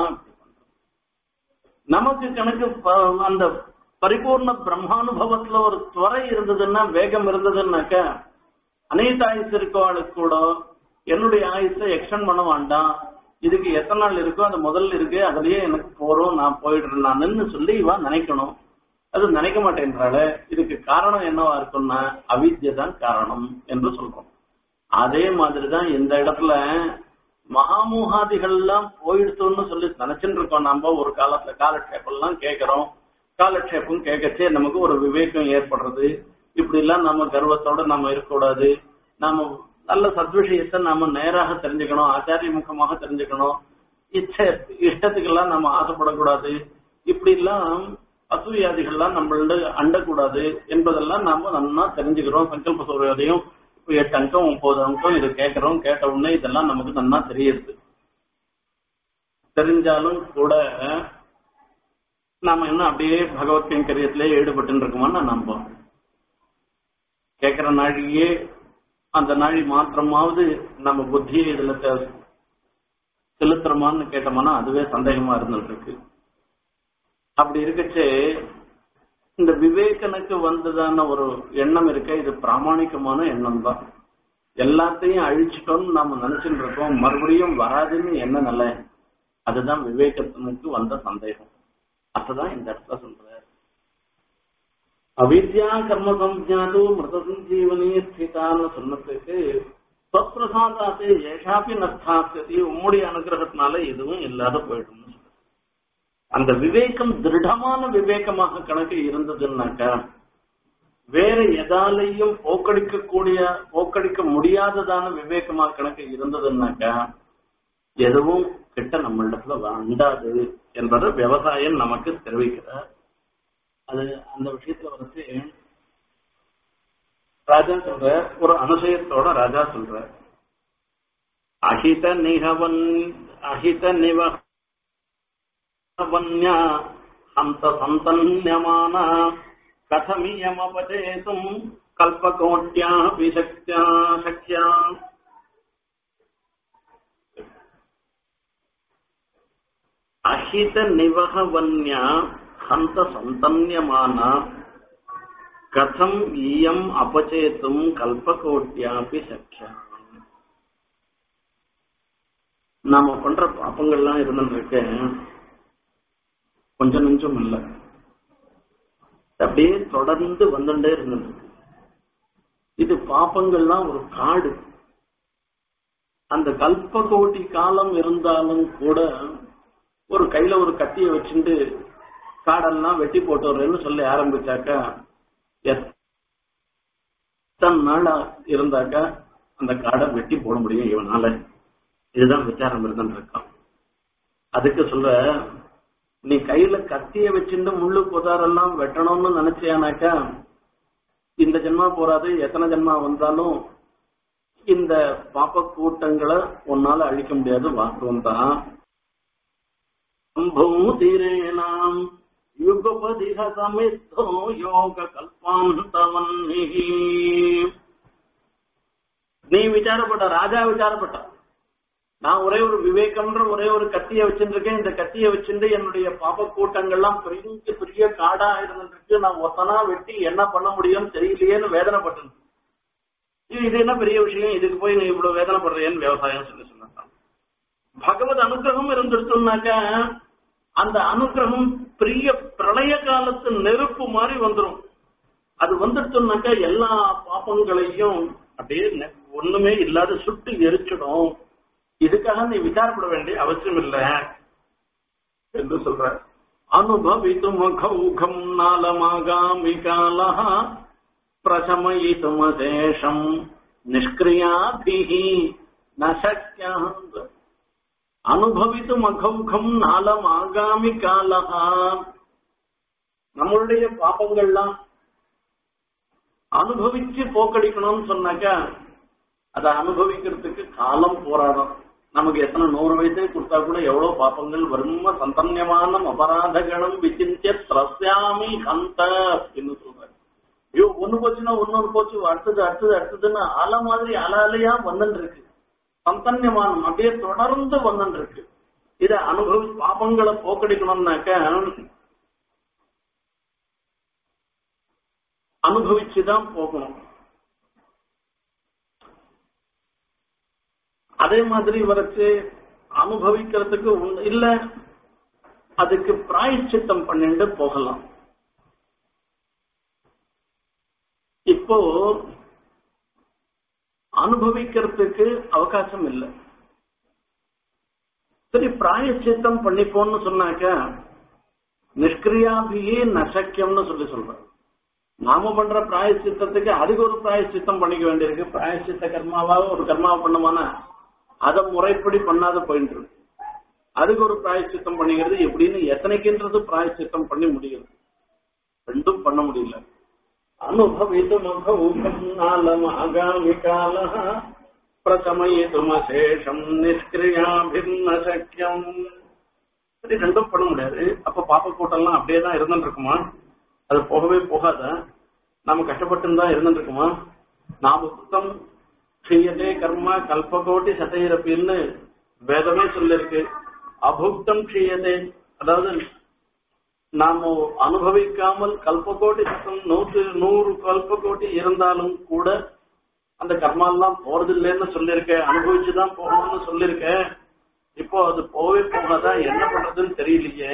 நமக்கு கணக்கு ப- அந்த பரிபூர்ண பிரம்மானுபவத்துல ஒரு துறை இருந்ததுன்னா வேகம் இருந்ததுன்னாக்க அனைத்து ஆயுசு இருக்கவாளுக்கு கூட என்னுடைய ஆயுசை எக்ஸ்டெண்ட் பண்ண வேண்டாம் இதுக்கு எத்தனை நாள் இருக்கோ அது முதல்ல இருக்கு அதுலயே எனக்கு போறோம் நான் போயிடுறேன் நானுன்னு சொல்லி இவன் நினைக்கணும் அது நினைக்க மாட்டேன்றால இதுக்கு காரணம் என்னவா இருக்கும்னா அவித்யை தான் காரணம் என்று சொல்றோம் அதே மாதிரிதான் இந்த இடத்துல மகாமூகாதிகள் எல்லாம் போயிடுத்தோம்னு சொல்லி நினைச்சுட்டு இருக்கோம் நம்ம ஒரு காலத்துல காலக்ஷேபம் எல்லாம் கேட்கிறோம் காலக்ஷேபம் கேட்கச்சே நமக்கு ஒரு விவேகம் ஏற்படுறது இப்படி எல்லாம் நம்ம கர்வத்தோட நம்ம இருக்கக்கூடாது நாம நல்ல சத்விஷயத்தை நாம நேராக தெரிஞ்சுக்கணும் ஆச்சாரிய முகமாக தெரிஞ்சுக்கணும் இச்ச இஷ்டத்துக்கெல்லாம் நம்ம ஆசைப்படக்கூடாது இப்படி எல்லாம் அசூயாதிகள்லாம் நம்மள அண்டக்கூடாது என்பதெல்லாம் நாம நன்னா தெரிஞ்சுக்கிறோம் சங்கல்ப சூரியோதையும் இப்ப எட்டு அங்கம் ஒன்பது அங்கம் இது கேட்கிறோம் கேட்ட உடனே இதெல்லாம் நமக்கு நன்னா தெரியுது தெரிஞ்சாலும் கூட நாம இன்னும் அப்படியே பகவத் கைங்கரியத்திலே ஈடுபட்டு இருக்கோமான்னு நம்புவோம் கேட்கிற நாழியே அந்த நாழி மாத்திரமாவது நம்ம புத்தியை இதுல தெ- செலுத்துறோமான்னு கேட்டோம்னா அதுவே சந்தேகமா இருந்துட்டு இருக்கு அப்படி இருக்கச்சே இந்த விவேகனுக்கு வந்ததான ஒரு எண்ணம் இருக்க இது பிராமணிகமான எண்ணம் தான் எல்லாத்தையும் அழிச்சிட்டோம்னு நாம நினைச்சுட்டு இருக்கோம் மறுபடியும் வராதுன்னு என்ன நிலை அதுதான் விவேகத்தினுக்கு வந்த சந்தேகம் அதுதான் இந்த இடத்துல சொல்ற அவித்யா கர்ம சஞ்ஞாது மிருத சஞ்சீவனி ஸ்திதான்னு சொன்னதுக்கு ஸ்வப்பிரசாதாத்து ஏஷாப்பி நஸ்தாஸ்தி உம்முடைய அனுகிரகத்தினால எதுவும் இல்லாத போயிடும் அந்த விவேகம் திருடமான விவேகமாக கணக்கு இருந்ததுன்னாக்கா வேற எதாலையும் போக்கடிக்கக்கூடிய போக்கடிக்க முடியாததான விவேகமா கணக்கு இருந்ததுன்னாக்கா எதுவும் கிட்ட நம்மளிடத்துல வேண்டாது என்பதை விவசாயம் நமக்கு தெரிவிக்கிறார் அது அந்த விஷயத்துல வந்து ராஜா சொல்ற ஒரு அனுசயத்தோட ராஜா சொல்ற அஹித நிகவன் அஹித நிவ वन्या हन्त सन्तन्यमाना कथमियमपचेतुम् कल्पकोट्यापि शक्त्या शक्या अहित निवह वन्या हन्त सन्तन्यमाना कथम् इयम् अपचेतुम् कल्पकोट्यापि शक्या நாம பண்ற பாப்பங்கள்லாம் இருந்துருக்கு கொஞ்சம் நெஞ்சம் இல்ல அப்படியே தொடர்ந்து வந்துட்டே இருந்தது இது பாப்பங்கள்லாம் ஒரு காடு அந்த கல்ப கோட்டி காலம் இருந்தாலும் கூட ஒரு கையில ஒரு கத்திய வச்சுட்டு காடெல்லாம் வெட்டி போட்டு வரேன்னு சொல்லி ஆரம்பிச்சாக்கா எத்தனை நாளா இருந்தாக்கா அந்த காடை வெட்டி போட முடியும் இவனால இதுதான் விசாரம் இருந்துட்டு இருக்கான் அதுக்கு சொல்ற நீ கையில கத்திய வச்சுட்டு முள்ளு புதாரெல்லாம் வெட்டணும்னு நினைச்சியானாக்கா இந்த ஜென்மா போறாது எத்தனை ஜென்மா வந்தாலும் இந்த பாப்ப கூட்டங்களை உன்னால அழிக்க முடியாது வாஸ்தவம் தான் பூதிரேனாம் யுகபதிக சமித்தோ யோக கல்பாந்தவன்னி நீ விசாரப்பட்ட ராஜா விசாரப்பட்ட நான் ஒரே ஒரு விவேகம்ன்ற ஒரே ஒரு கத்திய வச்சிருக்கேன் இந்த கத்திய வச்சிருந்து என்னுடைய பாப்ப கூட்டங்கள்லாம் பெரிய பெரிய காடா இருந்துருக்கு நான் ஒத்தனா வெட்டி என்ன பண்ண முடியும் தெரியலையேன்னு வேதனைப்பட்டேன் இது இது என்ன பெரிய விஷயம் இதுக்கு போய் நீ இவ்வளவு வேதனைப்படுறேன்னு விவசாயம் சொல்லி சொன்னான் பகவத் அனுகிரகம் இருந்துருச்சுனாக்க அந்த அனுகிரகம் பெரிய பிரளய காலத்து நெருப்பு மாதிரி வந்துடும் அது வந்துடுச்சுனாக்கா எல்லா பாப்பங்களையும் அப்படியே நெ- ஒண்ணுமே இல்லாத சுட்டு எரிச்சிடும் இதுக்காக நீ விசாரப்பட வேண்டிய அவசியம் இல்லை என்று சொல்ற அனுபவித்துமகௌகம் நாளமாகாமி காலா பிரசமயித்துமசேஷம் நிஷ்கிரியாபிஹி நசக்கியம் அனுபவித்தும் அகௌகம் நாளம் ஆகாமி காலஹா நம்மளுடைய பாப்பங்கள்லாம் அனுபவிச்சு போக்கடிக்கணும்னு சொன்னாக்கா அதை அனுபவிக்கிறதுக்கு காலம் போராடும் நமக்கு எத்தனை நூறு வயசே கொடுத்தா கூட எவ்வளவு பாப்பங்கள் வரும சந்தன்யமான அபராதகணம் விசிந்திய திரஸ்யாமி ஹந்த அப்படின்னு சொல்றாரு ஐயோ ஒண்ணு போச்சுன்னா ஒன்னொரு போச்சு அடுத்தது அடுத்தது அடுத்ததுன்னு அலை மாதிரி அலை அலையா வந்துட்டு இருக்கு சந்தன்யமானம் அப்படியே தொடர்ந்து வந்துட்டு இருக்கு இத அனுபவி பாபங்களை போக்கடிக்கணும்னாக்க அனுபவிச்சுதான் போகணும் அதே மாதிரி வரைச்சு அனுபவிக்கிறதுக்கு உண்டு- இல்ல அதுக்கு பிராயச்சித்தம் பண்ணிட்டு போகலாம் இப்போ அனுபவிக்கிறதுக்கு அவகாசம் இல்லை சரி பிராயச்சித்தம் பண்ணிப்போன்னு சொன்னாக்க நிஷ்கிரியாபியே நசக்கியம்னு சொல்லி சொல்றேன் நாம பண்ற பிராயச்சித்தத்துக்கு அதுக்கு ஒரு பிராயச்சித்தம் பண்ணிக்க வேண்டியிருக்கு பிராயச்சித்த கர்மாவாக ஒரு கர்மாவை பண்ணுமானா அதை முறைப்படி பண்ணாத போயிட்டு இருக்கு அதுக்கு ஒரு பிராயச்சித்தம் பண்ணிக்கிறது எப்படின்னு எத்தனைக்குன்றது பிராயச்சித்தம் பண்ணி முடியுது ரெண்டும் பண்ண முடியல அனுபவித்துமகம் நாளம் அகாமி கால பிரசமயித்துமசேஷம் நிஷ்கிரியாபின்ன சக்கியம் சரி ரெண்டும் பண்ண முடியாது அப்ப பாப்ப கூட்டம்லாம் அப்படியே தான் இருந்துட்டு இருக்குமா அது போகவே போகாத நாம கஷ்டப்பட்டு தான் இருந்துட்டு இருக்குமா நாம புத்தம் செய்யதே கர்மா கல்பகோட்டி சதையிறப்பின்னு வேதமே சொல்லிருக்கு அபுக்தம் செய்யதே அதாவது நாம அனுபவிக்காமல் கல்பகோட்டி சத்தம் நூற்று நூறு கல்பகோட்டி இருந்தாலும் கூட அந்த கர்மாலாம் போறது இல்லைன்னு சொல்லியிருக்கேன் அனுபவிச்சுதான் போகணும்னு சொல்லியிருக்கேன் இப்போ அது போவே போகாதா என்ன பண்றதுன்னு தெரியலையே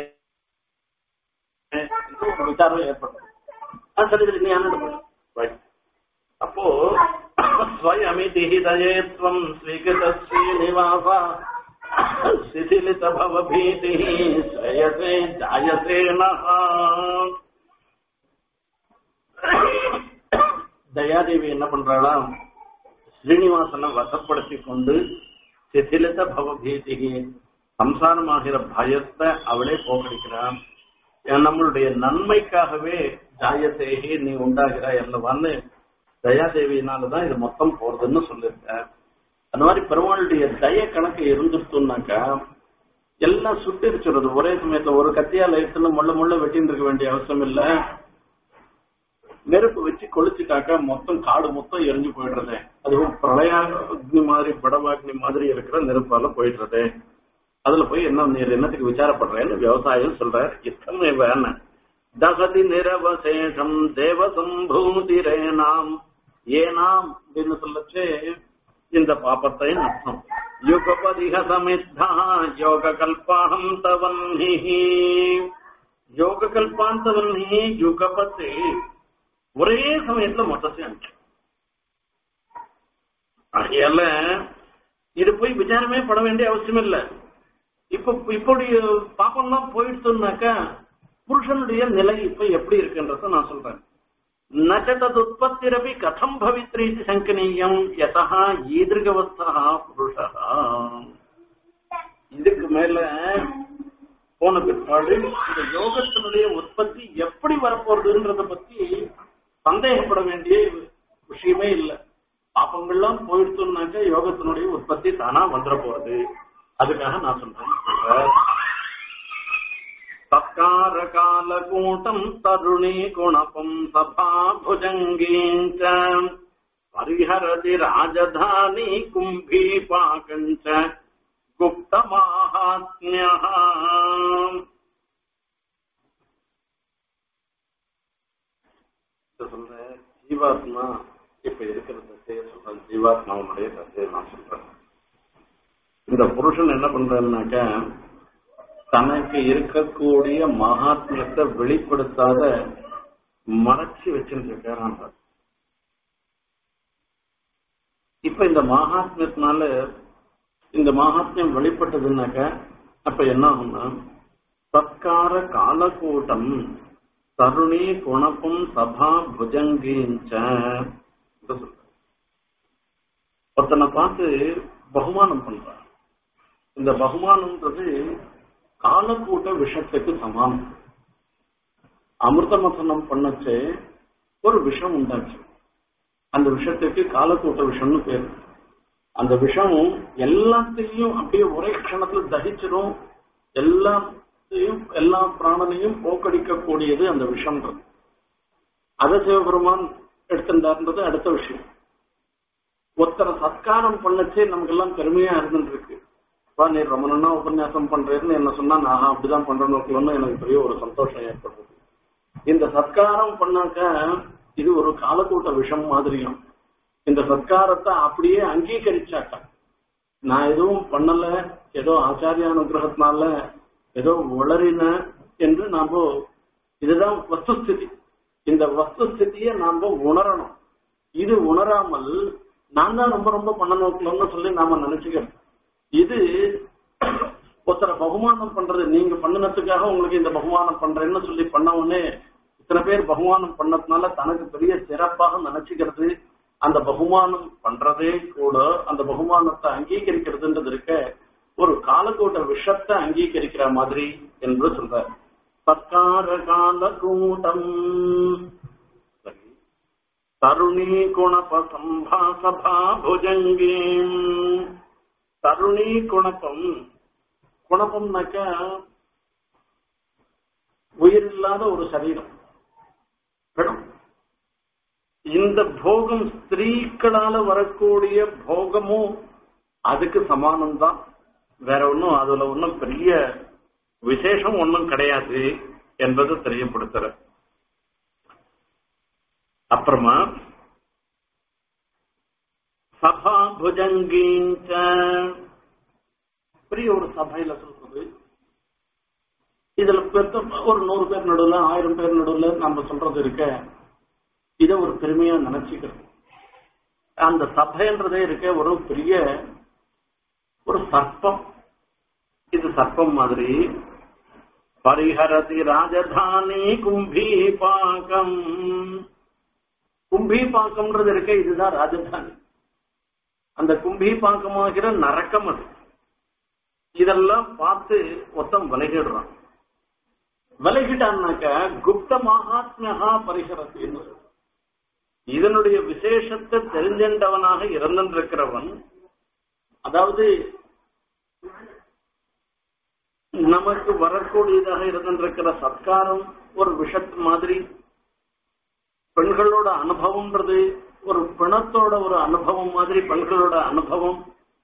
என்று ஒரு விசாரம் ஏற்பட்டது ஆ, சரி சரி நீ அண்ணன் Right. அப்போ ஸ்வயமிதி ஹிதயேத்வம் ஸ்வீகிருத ஸ்ரீனிவாச சிதிலித பவபீதி ஸ்வயசே ஜாயசே நஹ தயாதேவி என்ன பண்றாளா ஸ்ரீனிவாசனை வசப்படுத்தி கொண்டு சிதிலித பவபீதி சம்சாரமாகிற பயத்தை அவளே போக்கடிக்கிறான் ஏன் நம்மளுடைய நன்மைக்காகவே ஜாயசேகி நீ உண்டாகிறாய் அல்லவான்னு தயாதேவியினாலதான் இது மொத்தம் போறதுன்னு சொல்லியிருக்க அந்த மாதிரி பெருமாளுடைய தய கணக்கு இருந்துட்டுனாக்கா எல்லாம் சுட்டிருச்சுறது ஒரே சமயத்துல ஒரு கத்தியால எடுத்துன்னு முள்ள முள்ள வெட்டின்னு இருக்க வேண்டிய அவசியம் இல்ல நெருப்பு வச்சு கொளுத்திட்டாக்கா மொத்தம் காடு மொத்தம் எரிஞ்சு போயிடுறது அதுவும் பிரளயாக்னி மாதிரி படவாக்னி மாதிரி இருக்கிற நெருப்பால போயிடுறது அதுல போய் என்ன நீர் என்னத்துக்கு விசாரப்படுறேன்னு விவசாயம் சொல்ற இத்தனை வேண தகதி நிரவசேஷம் தேவசம்பூதிரேனாம் ஏனாம் அப்படின்னு சொல்லச்சு இந்த பாப்பத்தை அர்த்தம் யுகபதிக சமித்தா யோக கல்பாந்தவன்னி யோக கல்பாந்தவன்னி யுகபதி ஒரே சமயத்துல மொத்தத்தையும் அனுப்பிச்சு ஆகையால இது போய் விசாரமே பட வேண்டிய அவசியம் இல்லை இப்ப இப்படி பாப்பம்லாம் போயிடுச்சுனாக்கா புருஷனுடைய நிலை இப்ப எப்படி இருக்குன்றத நான் சொல்றேன் न च तदुत्पत्तिरपि कथं भवित्री इति शङ्कनीयम् यतः ईदृगवस्थः पुरुषः இதுக்கு மேல போன பிற்பாடு இந்த யோகத்தினுடைய உற்பத்தி எப்படி வரப்போறதுன்றத பத்தி சந்தேகப்பட வேண்டிய விஷயமே இல்லை பாப்பங்கள்லாம் போயிடுத்தோம்னாக்க யோகத்தினுடைய உற்பத்தி தானா வந்துட போறது அதுக்காக நான் சொல்றேன் சொல்றேன் तत्कारकालकूटम् तरुणी गुणपम् सभाभुजङ्गीम् च परिहरति राजधानी कुम्भीपाकम् च गुप्तमाहात्म्यः சொல்றேன் ஜீவாத்மா இப்ப இருக்கிற தசையை சொல்றேன் ஜீவாத்மாவுடைய தசையை நான் சொல்றேன் இந்த புருஷன் என்ன பண்றாருனாக்க தனக்கு இருக்கக்கூடிய மகாத்மியத்தை வெளிப்படுத்தாத மறைச்சு வச்சிருக்காரான் இப்ப இந்த மகாத்மியத்தினால இந்த மகாத்மியம் வெளிப்பட்டதுன்னாக்க அப்ப என்ன ஆகும்னா சத்கார காலக்கூட்டம் தருணி குணப்பம் சபா புஜங்கிஞ்ச ஒருத்தனை பார்த்து பகுமானம் பண்றான் இந்த பகுமானம்ன்றது காலக்கூட்ட விஷத்துக்கு சமானம் அமிர்த மசனம் பண்ணச்சு ஒரு விஷம் உண்டாச்சு அந்த விஷத்துக்கு காலக்கூட்ட விஷம்னு பேர் அந்த விஷம் எல்லாத்தையும் அப்படியே ஒரே க்ஷணத்துல தகிச்சிடும் எல்லாத்தையும் எல்லா பிராணனையும் போக்கடிக்கக்கூடியது அந்த விஷம்ன்றது அதை சிவபெருமான் எடுத்திருந்தாருன்றது அடுத்த விஷயம் ஒருத்தரை சத்காரம் பண்ணச்சே நமக்கு எல்லாம் பெருமையா இருந்துட்டு இருக்கு வா நீ ரொம்ப நாளா உபன்யாசம் பண்றேன்னு என்ன சொன்னா நான் அப்படிதான் பண்றேன்னு எனக்கு பெரிய ஒரு சந்தோஷம் ஏற்படுறது இந்த சத்காரம் பண்ணாக்க இது ஒரு காலக்கூட்ட விஷம் மாதிரியும் இந்த சத்காரத்தை அப்படியே அங்கீகரிச்சாக்க நான் எதுவும் பண்ணல ஏதோ ஆச்சாரிய அனுகிரகத்தினால ஏதோ உளறின என்று நாம இதுதான் வஸ்துஸ்திதி இந்த வஸ்துஸ்திதியை நாம உணரணும் இது உணராமல் நான் தான் ரொம்ப ரொம்ப பண்ண நோக்கணும்னு சொல்லி நாம நினைச்சுக்கிறோம் இது ஒருத்தரை பகுமானம் பண்றது நீங்க பண்ணினதுக்காக உங்களுக்கு இந்த பகுமானம் பண்றேன்னு சொல்லி பண்ண உடனே இத்தனை பேர் பகுமானம் பண்ணதுனால தனக்கு பெரிய சிறப்பாக நினைச்சுக்கிறது அந்த பகுமானம் பண்றதே கூட அந்த பகுமானத்தை அங்கீகரிக்கிறதுன்றது இருக்க ஒரு காலக்கூட்ட விஷத்தை அங்கீகரிக்கிற மாதிரி என்று சொல்ற சத்கார காலக்கூட்டம் தருணி குணப சம்பா சபா புஜங்கீம் தருணி குணப்பம் குணப்பம்னாக்க உயிரில்லாத ஒரு சரீரம் பெண் இந்த போகம் ஸ்திரீக்களால வரக்கூடிய போகமும் அதுக்கு சமானம் தான் வேற ஒன்றும் அதுல ஒன்றும் பெரிய விசேஷம் ஒன்றும் கிடையாது என்பது தெரியப்படுத்துற அப்புறமா சபா புஜங்கீஞ்ச பெரிய ஒரு சபையில சொல்றது இதுல பெருத்த ஒரு நூறு பேர் நடுவுல ஆயிரம் பேர் நடுவுல நம்ம சொல்றது இருக்க இத ஒரு பெருமையா நினைச்சுக்கிறோம் அந்த சபைன்றதே இருக்க ஒரு பெரிய ஒரு சர்ப்பம் இது சர்ப்பம் மாதிரி பரிஹரதி ராஜதானி கும்பி பாக்கம் கும்பி பாக்கம்ன்றது இருக்க இதுதான் ராஜதானி அந்த கும்பி பாக்கமாகிற நரக்கம் அது இதெல்லாம் பார்த்து ஒருத்தன் விலகிடுறான் விலகிட்டான்னாக்க குப்த மகாத்மகா பரிசரத்தின்னு இதனுடைய விசேஷத்தை தெரிஞ்சண்டவனாக இறந்திருக்கிறவன் அதாவது நமக்கு வரக்கூடியதாக இருந்திருக்கிற சத்காரம் ஒரு விஷத் மாதிரி பெண்களோட அனுபவம்ன்றது ஒரு பிணத்தோட ஒரு அனுபவம் மாதிரி பெண்களோட அனுபவம்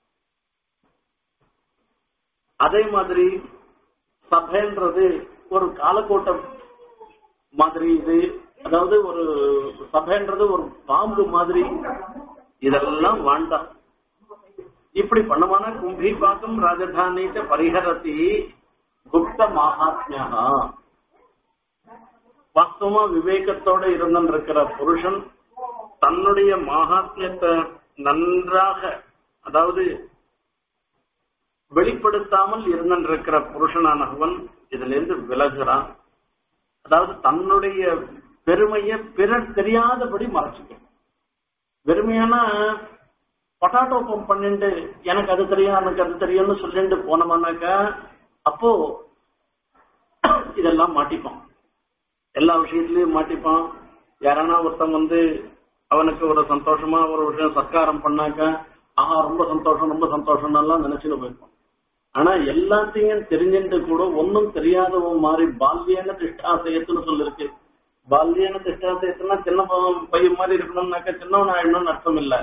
அதே மாதிரி சபைன்றது ஒரு காலக்கோட்டம் மாதிரி இது அதாவது ஒரு சபைன்றது ஒரு பாம்பு மாதிரி இதெல்லாம் வேண்டாம் இப்படி பண்ணமான கும்பி பாக்கம் ராஜதானிட்ட பரிஹரத்தி குப்த மகாத்மியா வாஸ்தவமா விவேகத்தோட இருந்திருக்கிற புருஷன் தன்னுடைய மகாத்மியத்தை நன்றாக அதாவது வெளிப்படுத்தாமல் இருந்திருக்கிற புருஷனானவன் இதுல இருந்து விலகுறான் அதாவது தன்னுடைய பெருமைய பிறர் தெரியாதபடி மறைச்சுக்கும் வெறுமையான பொட்டாட்டோ பம்ப் பண்ணிட்டு எனக்கு அது தெரியும் எனக்கு அது தெரியும்னு சொல்லிட்டு போனோம்னாக்கா அப்போ இதெல்லாம் மாட்டிப்போம் எல்லா விஷயத்திலயும் மாட்டிப்பான் யாரானா ஒருத்தன் வந்து அவனுக்கு ஒரு சந்தோஷமா ஒரு விஷயம் சத்காரம் பண்ணாக்க ஆஹா ரொம்ப சந்தோஷம் ரொம்ப சந்தோஷம் எல்லாம் நினைச்சுட்டு போயிருப்பான் ஆனா எல்லாத்தையும் தெரிஞ்சுட்டு கூட ஒன்னும் தெரியாதவன் மாதிரி பால்யன திஷ்டாசயத்துன்னு சொல்லிருக்கு பால்யன திஷ்டாசயத்துனா சின்ன ப- பையன் மாதிரி இருக்கணும்னாக்க சின்னவன் ஆயிடணும்னு அர்த்தம் இல்ல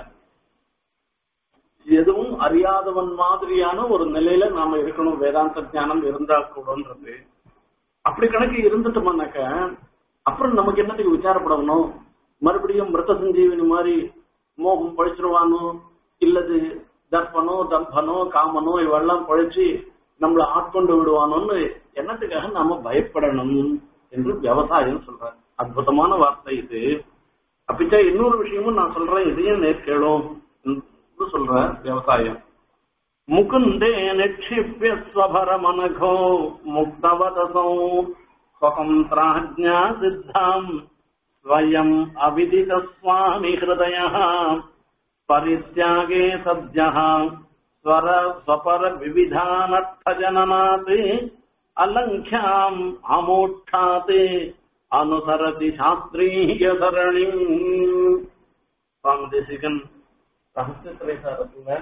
எதுவும் அறியாதவன் மாதிரியான ஒரு நிலையில நாம இருக்கணும் வேதாந்த ஞானம் இருந்தா கூடன்றது அப்படி கணக்கு இருந்துட்டோம்னாக்க அப்புறம் நமக்கு என்னத்துக்கு விசாரப்படணும் மறுபடியும் மிருத சஞ்சீவனி மாதிரி மோகம் பழிச்சிருவானோ இல்லது தர்ப்பனோ தம்பனோ காமனோ இவெல்லாம் பழிச்சு நம்மள ஆட்கொண்டு விடுவானோன்னு என்னத்துக்காக நாம பயப்படணும் என்று விவசாயம் சொல்றாரு அற்புதமான வார்த்தை இது அப்பிச்சா இன்னொரு விஷயமும் நான் சொல்றேன் இதையும் நேர்கேளும் என்று சொல்ற விவசாயம் முகுந்தே நிக்ஷிப்ய ஸ்வபரமனகோ முக்தவதசோ ஸ்வதந்திராஜ்ஞா சித்தாம் ஸ்வயம் அவிதித சுவாமி ஹிருதய பரித்யாகே சத்யः ஸ்வர ஸ்வபர விவிதானர்த்தஜனனாத் அலங்க்யாம் அமோட்சாத் அனுசரதி சாஸ்திரீய சரணிம் சுவாமி தேசிகன் ரகசிய திரைசாரத்துல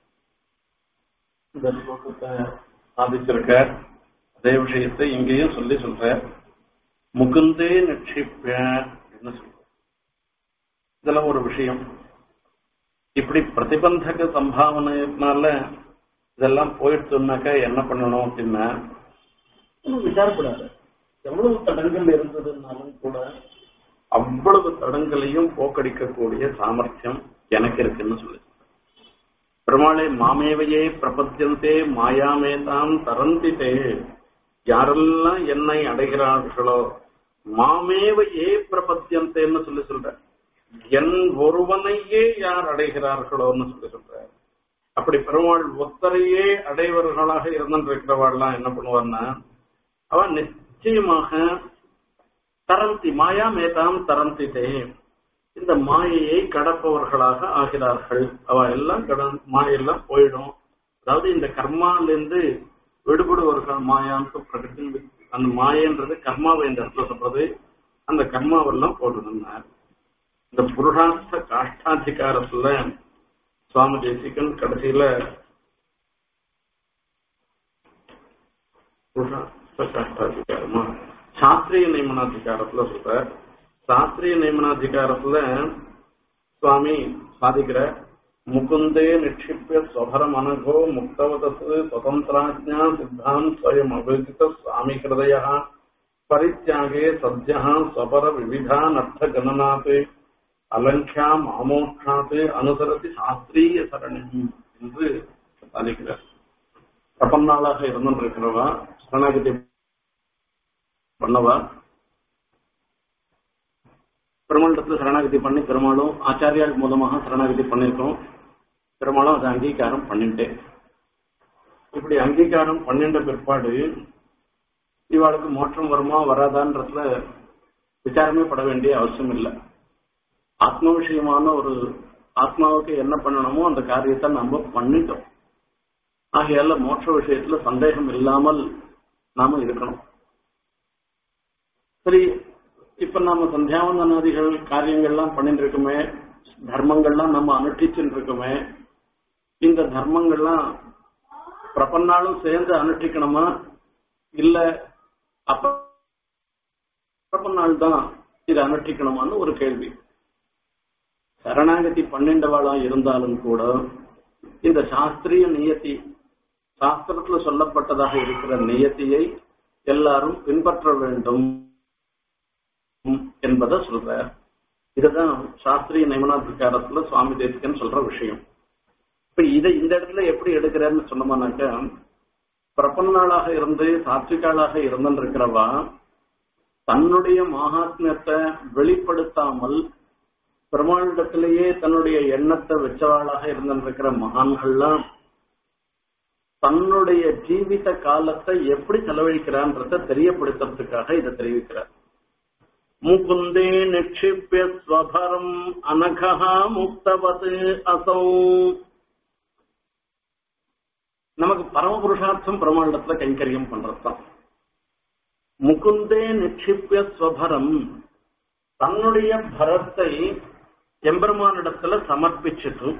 இந்த ஸ்லோகத்தை சாதிச்சிருக்க அதே விஷயத்தை இங்கேயும் சொல்லி சொல்ற முகுந்தே நிக்ஷிப்ப அப்படின்னு சொல்ற இதுல ஒரு விஷயம் இப்படி பிரதிபந்தக சம்பாவனைனால இதெல்லாம் போயிடுச்சுனாக்கா என்ன பண்ணணும் அப்படின்னா ஒண்ணும் விசாரப்படாது எவ்வளவு தடங்கள் இருந்ததுனாலும் கூட அவ்வளவு தடங்களையும் போக்கடிக்கக்கூடிய சாமர்த்தியம் எனக்கு இருக்குன்னு சொல்லி பெருமாளே மாமேவையே பிரபத்தியந்தே மாயாமேதாம் தரந்திதே யாரெல்லாம் என்னை அடைகிறார்களோ மாமேவ ஏ பிரபத்தியந்தேன்னு சொல்லி சொல்ற என் ஒருவனையே யார் அடைகிறார்களோன்னு சொல்லி சொல்ற அப்படி பெருமாள் ஒத்தரையே அடைவர்களாக இருந்திருக்கிறவாள்லாம் என்ன பண்ணுவார்னா அவன் நிச்சயமாக தரந்தி மாயா மேதாம் தரந்திதே இந்த மாயையை கடப்பவர்களாக ஆகிறார்கள் அவ எல்லாம் கட மாயெல்லாம் போயிடும் அதாவது இந்த கர்மாலிருந்து விடுபடுவர்கள் மாயான்னு பிரகட்டி அந்த மாயன்றது கர்மாவை இந்த இடத்துல சொல்றது அந்த கர்மாவெல்லாம் போடுதுன்னார் இந்த புருஷார்த்த காஷ்டாதிகாரத்துல சுவாமி தேசிகன் கடைசியில புருஷார்த்த காஷ்டாதிகாரமா சாஸ்திரிய நியமனாதிகாரத்துல சொல்ற சாஸ்திரிய நியமனாதிகாரத்துல சுவாமி சாதிக்கிற முகுந்தே நிக்ஷிப்பிய ஸ்வபரம் அனகோ முக்தவதசு சுதந்திராஜ்ஞா சித்தாம் ஸ்வயம் அபிஜித சுவாமி ஹிருதய பரித்யாகே சத்யா ஸ்வபர விவிதான் அர்த்த கணனாத் அலங்கியாம் ஆமோட்சாத் அனுசரதி சாஸ்திரிய சரணி என்று சாதிக்கிறார் பிரபன்னாளாக இருந்திருக்கிறவா சரணாகதி பண்ணவா பெருமாளிடத்துல சரணாகதி பண்ணி பெருமாளும் ஆச்சாரியால் மூலமாக சரணாகதி பண்ணிருக்கோம் பெருமாளும் அதை அங்கீகாரம் பண்ணிட்டேன் இப்படி அங்கீகாரம் பண்ணிட்ட பிற்பாடு இவாளுக்கு மோட்சம் வருமா வராதான்றதுல விசாரமே பட வேண்டிய அவசியம் இல்லை ஆத்ம விஷயமான ஒரு ஆத்மாவுக்கு என்ன பண்ணணுமோ அந்த காரியத்தை நம்ம பண்ணிட்டோம் ஆகையால மோட்ச விஷயத்துல சந்தேகம் இல்லாமல் நாம இருக்கணும் சரி இப்ப நாம சந்தியாவந்தனாதிகள் காரியங்கள்லாம் பண்ணிட்டு இருக்கோமே தர்மங்கள்லாம் நம்ம அனுஷ்டிச்சுட்டு இருக்கோமே இந்த தர்மங்கள்லாம் பிரபன்னாலும் சேர்ந்து அனுஷ்டிக்கணுமா இல்ல அப்ப பிரபன்னாள் தான் இதை அனுஷ்டிக்கணுமான்னு ஒரு கேள்வி சரணாகதி பன்னெண்டவாளா இருந்தாலும் கூட இந்த சாஸ்திரிய நியத்தி சாஸ்திரத்துல சொல்லப்பட்டதாக இருக்கிற நியத்தியை எல்லாரும் பின்பற்ற வேண்டும் என்பதை சொல்றார் இதுதான் சாஸ்திரிய நியமனாதிகாரத்துல சுவாமி தேசிகன் சொல்ற விஷயம் இப்ப இதை இந்த இடத்துல எப்படி எடுக்கிறாருன்னு சொன்னோம்னாக்க பிரபன்னாளாக இருந்து சாத்விகாளாக இருந்திருக்கிறவா தன்னுடைய மகாத்மியத்தை வெளிப்படுத்தாமல் பெருமாளிடத்திலேயே தன்னுடைய எண்ணத்தை வச்சவாளாக இருந்திருக்கிற மகான்கள்லாம் தன்னுடைய ஜீவித காலத்தை எப்படி செலவழிக்கிறான்றத தெரியப்படுத்துறதுக்காக இதை தெரிவிக்கிறார் முகுந்தே நிக்ஷிப்பிய ஸ்வபரம் அனகா முக்தவத் அசௌ நமக்கு பரமபுருஷார்த்தம் பிரமாண்டத்துல கைங்கரியம் பண்றதுதான் முகுந்தே நிக்ஷிப்பிய ஸ்வபரம் தன்னுடைய பரத்தை எம்பெருமானிடத்துல சமர்ப்பிச்சுட்டு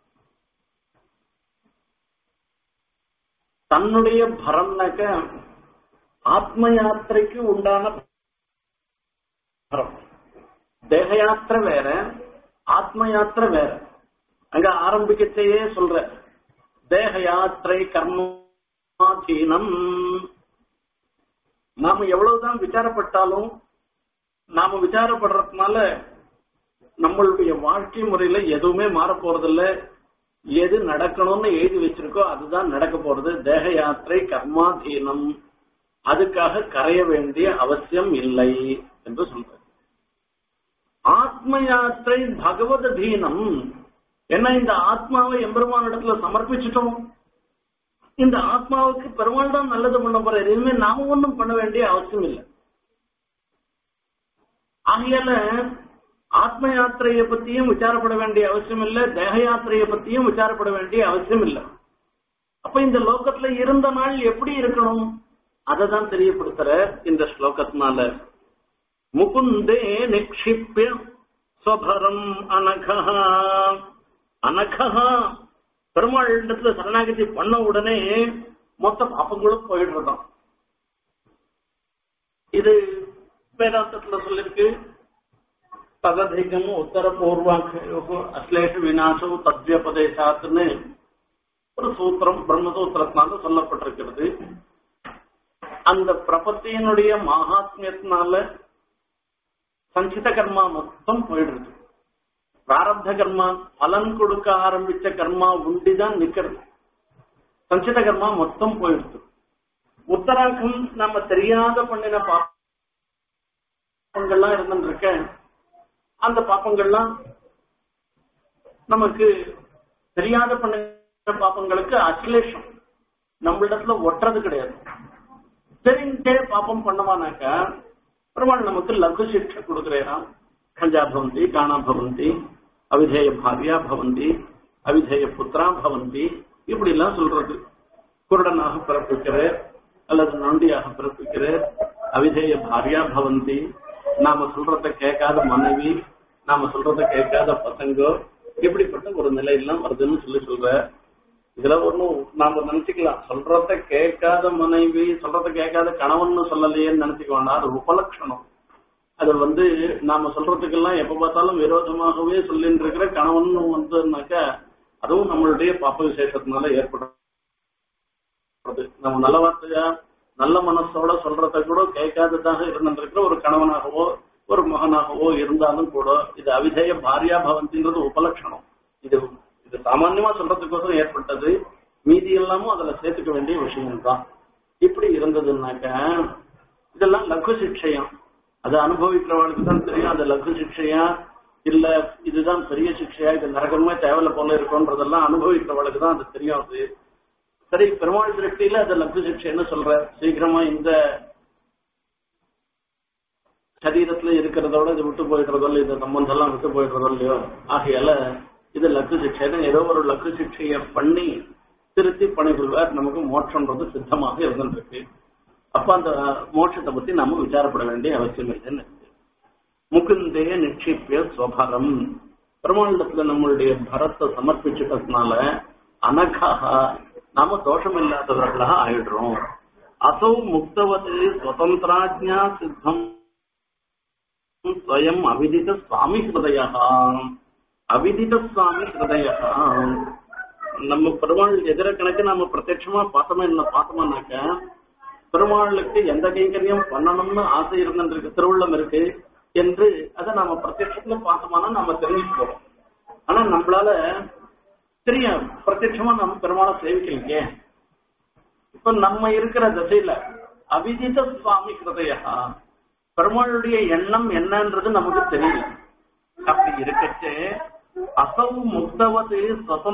தன்னுடைய பரம்னாக்க ஆத்ம யாத்திரைக்கு உண்டான பரம் தேக யாத்திரை வேற ஆத்ம யாத்திரை வேற அங்க ஆரம்பிக்கத்தையே சொல்ற தேக யாத்திரை கர்மாதீனம் நாம எவ்வளவுதான் விசாரப்பட்டாலும் நாம விசாரப்படுறதுனால நம்மளுடைய வாழ்க்கை முறையில எதுவுமே மாற போறதில்ல எது நடக்கணும்னு எழுதி வச்சிருக்கோ அதுதான் நடக்க போறது தேக யாத்திரை கர்மாதீனம் அதுக்காக கரைய வேண்டிய அவசியம் இல்லை என்று சொல்ற ஆத்ம யாத்திரை பகவத் தீனம் என்ன இந்த ஆத்மாவை எம்பெருமான இடத்துல சமர்ப்பிச்சுட்டோம் இந்த ஆத்மாவுக்கு பெருமாள் தான் நல்லது பண்ண போற எதுவுமே நாம ஒண்ணும் பண்ண வேண்டிய அவசியம் இல்லை ஆகையால ஆத்ம யாத்திரையை பத்தியும் விசாரப்பட வேண்டிய அவசியம் இல்ல தேக யாத்திரையை பத்தியும் விசாரப்பட வேண்டிய அவசியம் இல்ல அப்ப இந்த லோகத்துல இருந்த நாள் எப்படி இருக்கணும் அதை தான் தெரியப்படுத்துற இந்த ஸ்லோகத்தினால முகுந்தே நிக்ஷிப்பிய ஸ்வபரம் அனகா அனகா பெருமாள் இடத்துல சரணாகதி பண்ண உடனே மொத்த பாப்பங்களும் போயிடுறதாம் இது வேதாந்தத்துல சொல்லிருக்கு தததிகம் உத்தர பூர்வாங்க அஸ்லேஷ விநாசம் தத்வியபதேசாத்துன்னு ஒரு சூத்திரம் பிரம்மசூத்திரத்தினால சொல்லப்பட்டிருக்கிறது அந்த பிரபத்தியினுடைய மகாத்மியத்தினால சஞ்சித கர்மா மொத்தம் போயிடுறது பிராரப்த கர்மா பலன் கொடுக்க ஆரம்பிச்ச கர்மா உண்டிதான் நிக்கிறது சஞ்சித கர்மா மொத்தம் போயிடுது உத்தராகம் நம்ம தெரியாத பண்ணின பாப்பங்கள்லாம் இருந்துருக்க அந்த பாப்பங்கள்லாம் நமக்கு தெரியாத பண்ணின பாப்பங்களுக்கு அசிலேஷம் நம்மளிடத்துல ஒட்டுறது கிடையாது தெரிஞ்சே பாப்பம் பண்ணவானாக்கா பெருமாள் நமக்கு லகு சிக்ஷை கொடுக்கிறேன் கஞ்சா பவந்தி காணா பவந்தி அவிதேய பாரியா பவந்தி அவிதேய புத்திரா பவந்தி இப்படி எல்லாம் சொல்றது குருடனாக பிறப்பிக்கிற அல்லது நொண்டியாக பிறப்பிக்கிற அவிதேய பாரியா பவந்தி நாம சொல்றத கேட்காத மனைவி நாம சொல்றத கேட்காத பசங்கோ இப்படிப்பட்ட ஒரு நிலையெல்லாம் வருதுன்னு சொல்லி சொல்ற இதுல ஒண்ணும் நாம நினைச்சுக்கலாம் சொல்றத கேட்காத மனைவி சொல்றத கேட்காத கணவன் சொல்லலையேன்னு நினைச்சுக்க வேண்டாம் அது உபலட்சணம் அது வந்து நாம சொல்றதுக்கெல்லாம் எப்ப பார்த்தாலும் விரோதமாகவே சொல்லிட்டு இருக்கிற கணவன் வந்துனாக்க அதுவும் நம்மளுடைய பாப்ப விசேஷத்தினால ஏற்படுறது நம்ம நல்ல வார்த்தையா நல்ல மனசோட சொல்றத கூட கேட்காததாக இருந்திருக்கிற ஒரு கணவனாகவோ ஒரு மகனாகவோ இருந்தாலும் கூட இது அவிதேய பாரியா பவந்தின்றது உபலட்சணம் இது இது சாமான்யமா சொல்றதுக்கோசரம் ஏற்பட்டது மீதி எல்லாமும் அதுல சேர்த்துக்க வேண்டிய விஷயம் தான் இப்படி இருந்ததுன்னாக்க இதெல்லாம் லகு சிக்ஷையம் அதை அனுபவிக்கிறவர்களுக்கு தான் தெரியும் அது லகு சிக்ஷையா இல்ல இதுதான் பெரிய சிக்ஷையா இது நரகமே தேவையில்ல போல இருக்கும்ன்றதெல்லாம் அனுபவிக்கிறவளுக்கு தான் அது தெரியும் அது சரி பெருமாள் திருஷ்டியில அது லகு சிக்ஷைன்னு சொல்ற சீக்கிரமா இந்த சரீரத்துல இருக்கிறதோட இது விட்டு போயிடுறதோ இல்ல இந்த சம்பந்தம் எல்லாம் விட்டு போயிடுறதோ இல்லையோ ஆகையால இது லக்கு சிக்ஷை ஏதோ ஒரு லக்கு சிக்ஷைய பண்ணி திருத்தி பணிபுரிவார் நமக்கு மோட்சம்ன்றது சித்தமாக இருந்துருக்கு அப்ப அந்த மோட்சத்தை பத்தி நாம விசாரப்பட வேண்டிய அவசியம் இல்லைன்னு முகுந்தே நிக்ஷிப்பிய ஸ்வபரம் பெருமாண்டத்துல நம்மளுடைய பரத்தை சமர்ப்பிச்சுட்டதுனால அனகாக நாம தோஷம் இல்லாதவர்களாக ஆயிடுறோம் அசௌ முக்தவது சுதந்திராஜ்யா சித்தம் ஸ்வயம் அவிதித சுவாமி ஹிருதயா அவிதித சுவாமி ஹிருதயா நம்ம பெருமாள் எதிர கணக்கு நாம பிரத்யட்சமா பார்த்தோமா என்ன பார்த்தோமானாக்க பெருமாளுக்கு எந்த கைங்கரியம் பண்ணணும்னு ஆசை இருந்திருக்கு திருவுள்ளம் இருக்கு என்று அதை நாம பிரத்யட்சத்துல பார்த்தோம்னா நாம தெரிஞ்சுக்கிறோம் ஆனா நம்மளால தெரியும் பிரத்யட்சமா நம்ம பெருமாளை சேவிக்கலைங்க இப்ப நம்ம இருக்கிற திசையில அவிதித சுவாமி ஹிருதயா பெருமாளுடைய எண்ணம் என்னன்றது நமக்கு தெரியல அப்படி இருக்கச்சே அசௌ முக்தவது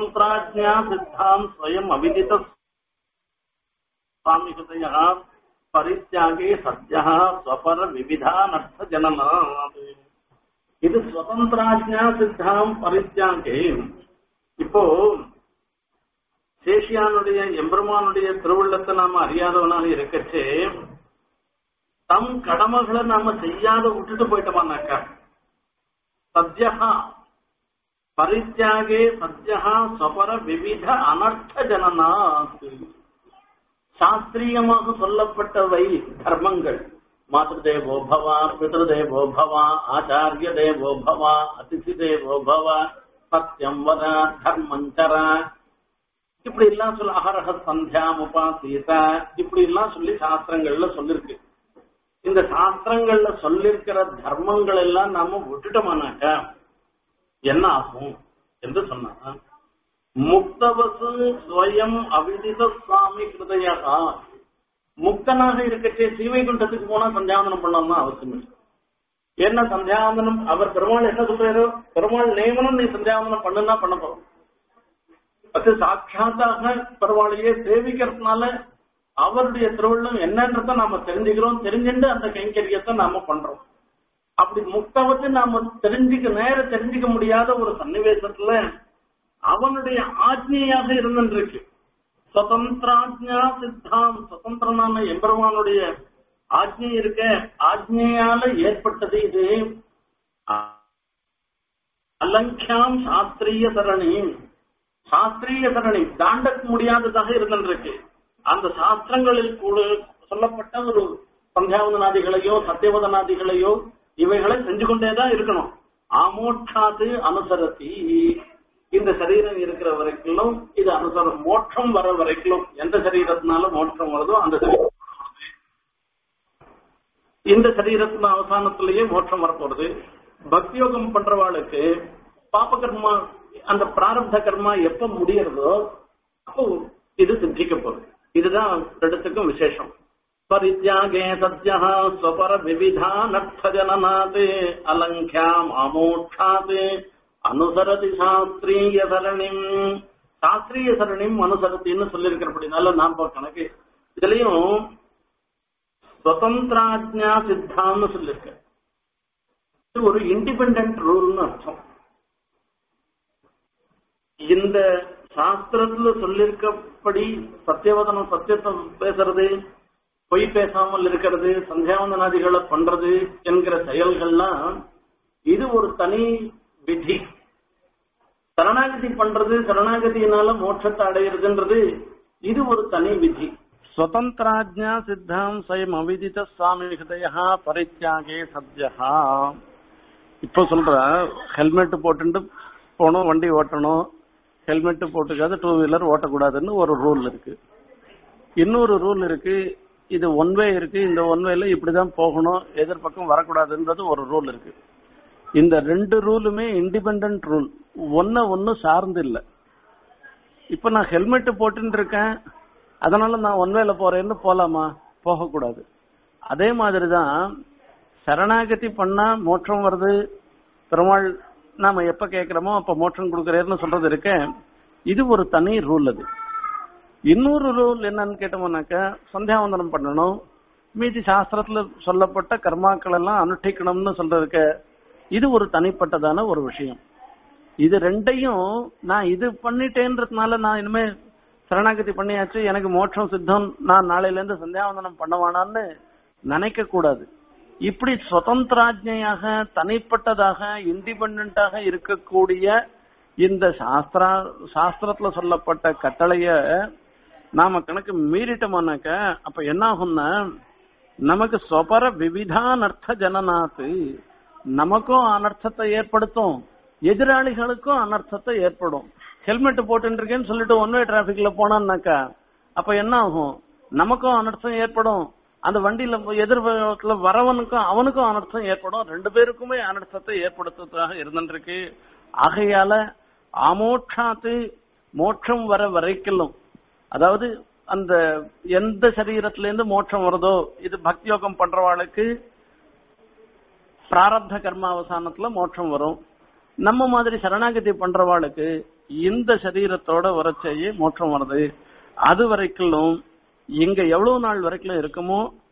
சுதந்திராஜ்யா சித்தாம் ஸ்வயம் அவிதித சுவாமி ஹிருதயா பரித்தியாகே சத்யா ஸ்வபர விவிதானர்த்த ஜனனா இது சுதந்திராஜ்ஞா சித்தாம் பரித்தியாகே இப்போ சேஷியானுடைய எம்பெருமானுடைய திருவுள்ளத்தை நாம அறியாதவனாக இருக்கச்சே தம் கடமைகளை நாம செய்யாத விட்டுட்டு போயிட்டோமானாக்கா சத்யா பரித்தியாகே சத்யா ஸ்வபர விவித அனர்த்த ஜனனாத் சாஸ்திரியமாக சொல்லப்பட்டவை தர்மங்கள் மாதேவோ பவ பிதேவோ பவ ஆச்சாரிய தேவோ பவ அதிசி தேவோ பவ சத்தியம் வத தர்மஞ்சர இப்படி எல்லாம் சொல்ல அகரக சந்தியாம் உபாசீத இப்படி எல்லாம் சொல்லி சாஸ்திரங்கள்ல சொல்லிருக்கு இந்த சாஸ்திரங்கள்ல சொல்லிருக்கிற தர்மங்கள் எல்லாம் நாம விட்டுட்டோமானாக்கா என்ன ஆகும் என்று சொன்னா முக்தவசு ஸ்வயம் அவிதித சுவாமி கிருதயா முக்தனாக இருக்கச்சே ஸ்ரீவைகுண்டத்துக்கு போனா சந்தியாவந்தனம் பண்ணணும்னு அவசியம் இல்லை என்ன சந்தியாவந்தனம் அவர் பெருமாள் என்ன சொல்றாரோ பெருமாள் நியமனம் நீ சந்தியாவந்தனம் பண்ணுனா பண்ண போறோம் அது சாட்சாத்தாக பெருமாளையே சேவிக்கிறதுனால அவருடைய திருவள்ளம் என்னன்றத நாம தெரிஞ்சுக்கிறோம் தெரிஞ்சுட்டு அந்த கைங்கரியத்தை நாம பண்றோம் அப்படி முக்தவத்தை நாம தெரிஞ்சுக்க நேர தெரிஞ்சுக்க முடியாத ஒரு சன்னிவேசத்துல அவனுடைய ஆஜ்ஞையாக இருந்திருக்கு சுதந்திராஜ்ஞா சித்தாம் சுதந்திரனான எம்பெருமானுடைய ஆஜ்ஞை இருக்க ஆஜ்ஞையால ஏற்பட்டது இது அலங்கியாம் சாஸ்திரிய சரணி சாஸ்திரிய சரணி தாண்ட முடியாததாக இருந்திருக்கு அந்த சாஸ்திரங்களில் கூட சொல்லப்பட்ட ஒரு சந்தியாவதனாதிகளையோ சத்தியவதனாதிகளையோ இவைகளை செஞ்சு கொண்டேதான் இருக்கணும் ஆமோட்சாது அனுசரத்தி இந்த சரீரம் இருக்கிற வரைக்கும் இது அனுசரம் மோட்சம் வர வரைக்கும் எந்த சரீரத்தினால மோட்சம் வருதோ அந்த சரீரம் இந்த சரீரத்தின் அவசானத்திலேயே மோட்சம் வரப்போறது பக்தியோகம் பண்றவாளுக்கு பாப கர்மா அந்த பிராரப்த கர்மா எப்ப முடியறதோ அப்போ இது சித்திக்க போகுது இதுதான் ரெண்டுத்துக்கும் விசேஷம் பரித்யாகே சத்யா ஸ்வபர விவிதானர்த்த ஜனநாத் அலங்கியாம் அமோட்சாத் அனுசரதி சாஸ்திரிய சரணிம் சாஸ்திரிய சரணிம் அனுசரத்தின்னு சொல்லியிருக்கிறபடினால நாம் கணக்கு இதுலயும் சுதந்திராஜ்ஞா சித்தான்னு சொல்லியிருக்க இது ஒரு இண்டிபெண்ட் ரூல்னு அர்த்தம் இந்த சாஸ்திரத்துல சொல்லியிருக்கப்படி சத்தியவதனம் சத்தியத்தை பேசுறது பொய் பேசாமல் இருக்கிறது சந்தியாவந்தனாதிகளை பண்றது என்கிற செயல்கள்லாம் இது ஒரு தனி விதி சரணாகதி பண்றது சரணாகதியினால மோட்சத்தை அடையிறதுன்றது இது ஒரு தனி விதி சுதந்திராஜ்ஞா சித்தாம் சயம் அவிதித சுவாமி ஹிருதயா பரித்தியாகே சத்யா இப்போ சொல்ற ஹெல்மெட் போட்டுட்டு போகணும் வண்டி ஓட்டணும் ஹெல்மெட் போட்டுக்காது டூ வீலர் ஓட்டக்கூடாதுன்னு ஒரு ரூல் இருக்கு இன்னொரு ரூல் இருக்கு இது ஒன் வே இருக்கு இந்த ஒன் வேல இப்படிதான் போகணும் எதிர்பக்கம் வரக்கூடாதுன்றது ஒரு ரூல் இருக்கு இந்த ரெண்டு ரூலுமே இண்டிபெண்ட் ரூல் ஒன்ன ஒன்னு சார்ந்து இல்ல இப்ப நான் ஹெல்மெட் போட்டுன்னு இருக்கேன் அதனால நான் ஒன் வேல போறேன்னு போலாமா போகக்கூடாது அதே மாதிரிதான் சரணாகதி பண்ணா மோட்சம் வருது பெருமாள் நாம எப்ப கேட்கிறோமோ அப்ப மோட்சம் கொடுக்கறேன்னு சொல்றது இருக்க இது ஒரு தனி ரூல் அது இன்னொரு ரூல் என்னன்னு கேட்டோம்னாக்க சந்தியாவந்தனம் பண்ணணும் மீதி சாஸ்திரத்துல சொல்லப்பட்ட கர்மாக்கள் எல்லாம் அனுஷ்டிக்கணும்னு சொல்றதுக்கு இது ஒரு தனிப்பட்டதான ஒரு விஷயம் இது ரெண்டையும் நான் இது பண்ணிட்டேன்றதுனால நான் இனிமே சரணாகதி பண்ணியாச்சு எனக்கு மோட்சம் சித்தம் நான் நாளையில இருந்து சந்தியாவந்தனம் பண்ணவானான்னு நினைக்க கூடாது இப்படி சுதந்திராஜ்ஞையாக தனிப்பட்டதாக இண்டிபெண்டாக இருக்கக்கூடிய இந்த சாஸ்திரா சாஸ்திரத்துல சொல்லப்பட்ட கட்டளைய நாம கணக்கு மீறிட்டோம்னாக்க அப்ப என்ன ஆகும்னா நமக்கு சொபர விவிதானர்த்த ஜனநாத்து நமக்கும் அனர்த்தத்தை ஏற்படுத்தும் எதிராளிகளுக்கும் அனர்த்தத்தை ஏற்படும் ஹெல்மெட் போட்டு இருக்கேன்னு சொல்லிட்டு ஒன் வே டிராபிக்ல போனான்னாக்கா அப்ப என்ன ஆகும் நமக்கும் அனர்த்தம் ஏற்படும் அந்த வண்டியில எதிர்பார்க்கல வரவனுக்கும் அவனுக்கும் அனர்த்தம் ஏற்படும் ரெண்டு பேருக்குமே அனர்த்தத்தை ஏற்படுத்துவதாக இருந்துருக்கு ஆகையால ஆமோட்சாத்து மோட்சம் வர வரைக்கும் அதாவது அந்த எந்த சரீரத்துல இருந்து மோட்சம் வருதோ இது பக்தி யோகம் பண்றவாளுக்கு பிராரப்த கர்மாவசானத்துல மோட்சம் வரும் நம்ம மாதிரி சரணாகதி பண்றவாளுக்கு இந்த சரீரத்தோட வரச்சேயே மோட்சம் வருது அது வரைக்கும் இங்க எவ்வளவு நாள் வரைக்கும் இருக்குமோ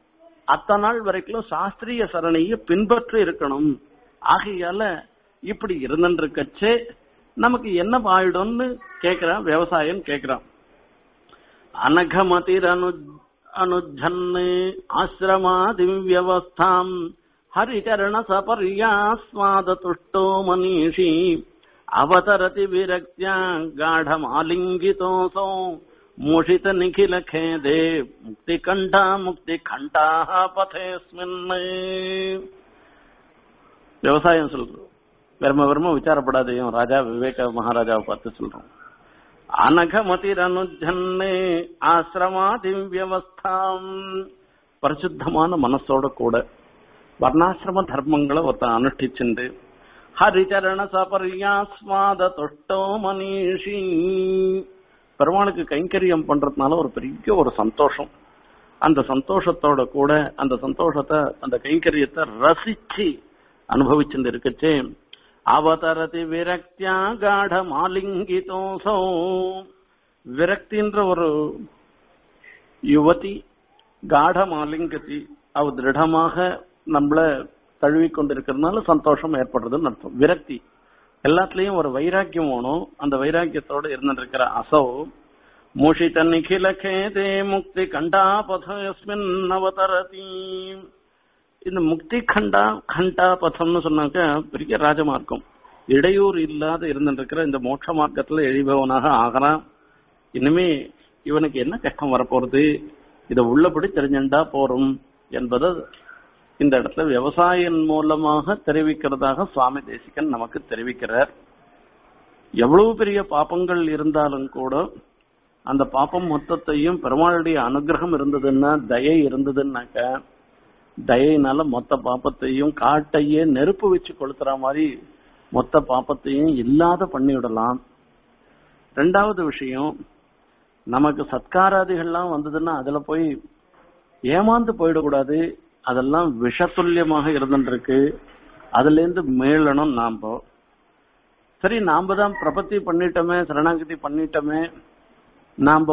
அத்தனை நாள் வரைக்கும் சாஸ்திரிய சரணியை பின்பற்றி இருக்கணும் ஆகையால இப்படி இருந்துருக்கச்சே நமக்கு என்ன ஆயிடும்னு கேக்குறான் விவசாயம் கேக்குறான் அனகமதிர் அனு அனுஜன்னு ஆசிரமாதி வியவஸ்தாம் ஹரிச்சரண சபர்யாஸ்வாத துஷ்டோ மனிஷி அவதரதி விரக்தியா காఢமாலிங்கிதோசோ மூஷித நிகில கேதே முக்தி கண்டா முக்தி கண்டா பதேஸ்மின் விவசாயம் சொல்றோம் வெறும வெறும விசாரப்படாதையும் ராஜா விவேக மகாராஜாவை பார்த்து சொல்றோம் அனகமதிர் அனுஜன்னு ஆசிரமாதி வியவஸ்தாம் பரிசுத்தமான மனசோட கூட வர்ணாசிரம தர்மங்களை ஒருத்தன் அனுஷ்டிச்சுண்டு ஹரிச்சரண சபர்யாஸ்வாத தொட்டோ மனிஷி பெருமாளுக்கு கைங்கரியம் பண்றதுனால ஒரு பெரிய ஒரு சந்தோஷம் அந்த சந்தோஷத்தோட கூட அந்த சந்தோஷத்தை அந்த கைங்கரியத்தை ரசிச்சு அனுபவிச்சுட்டு இருக்குச்சே அவதரதி விரக்தியா காட மாலிங்கிதோசோ விரக்தின்ற ஒரு யுவதி காட மாலிங்கதி அவ திருடமாக நம்மள தழுவி கொண்டிருக்கிறதுனால சந்தோஷம் ஏற்படுறதுன்னு அர்த்தம் விரக்தி எல்லாத்துலயும் ஒரு வைராக்கியம் வேணும் அந்த வைராக்கியத்தோட இருந்துட்டு இருக்கிற அசோ மூஷித நிகில கேதே முக்தி கண்டாபதஸ்மின் அவதரதி இந்த முக்தி கண்டா கண்டா பதம்னு சொன்னாக்க பெரிய ராஜமார்க்கம் இடையூறு இல்லாத இருந்துட்டு இருக்கிற இந்த மோட்ச மார்க்கத்துல எழிபவனாக ஆகிறான் இனிமே இவனுக்கு என்ன கஷ்டம் வரப்போறது இதை உள்ளபடி தெரிஞ்சுண்டா போறோம் என்பதை இந்த இடத்துல விவசாயம் மூலமாக தெரிவிக்கிறதாக சுவாமி தேசிகன் நமக்கு தெரிவிக்கிறார் எவ்வளவு பெரிய பாப்பங்கள் இருந்தாலும் கூட அந்த பாப்பம் மொத்தத்தையும் பெருமாளுடைய அனுகிரகம் இருந்ததுன்னா தயை இருந்ததுன்னாக்க தயையினால மொத்த பாப்பத்தையும் காட்டையே நெருப்பு வச்சு கொளுத்துற மாதிரி மொத்த பாப்பத்தையும் இல்லாத பண்ணிவிடலாம் ரெண்டாவது விஷயம் நமக்கு சத்காராதிகள்லாம் வந்ததுன்னா அதுல போய் ஏமாந்து போயிடக்கூடாது அதெல்லாம் விஷத்துல்யமாக இருந்துருக்கு அதுல இருந்து மீளணும் நாம சரி நாம தான் பிரபத்தி பண்ணிட்டோமே சரணாகதி பண்ணிட்டோமே நாம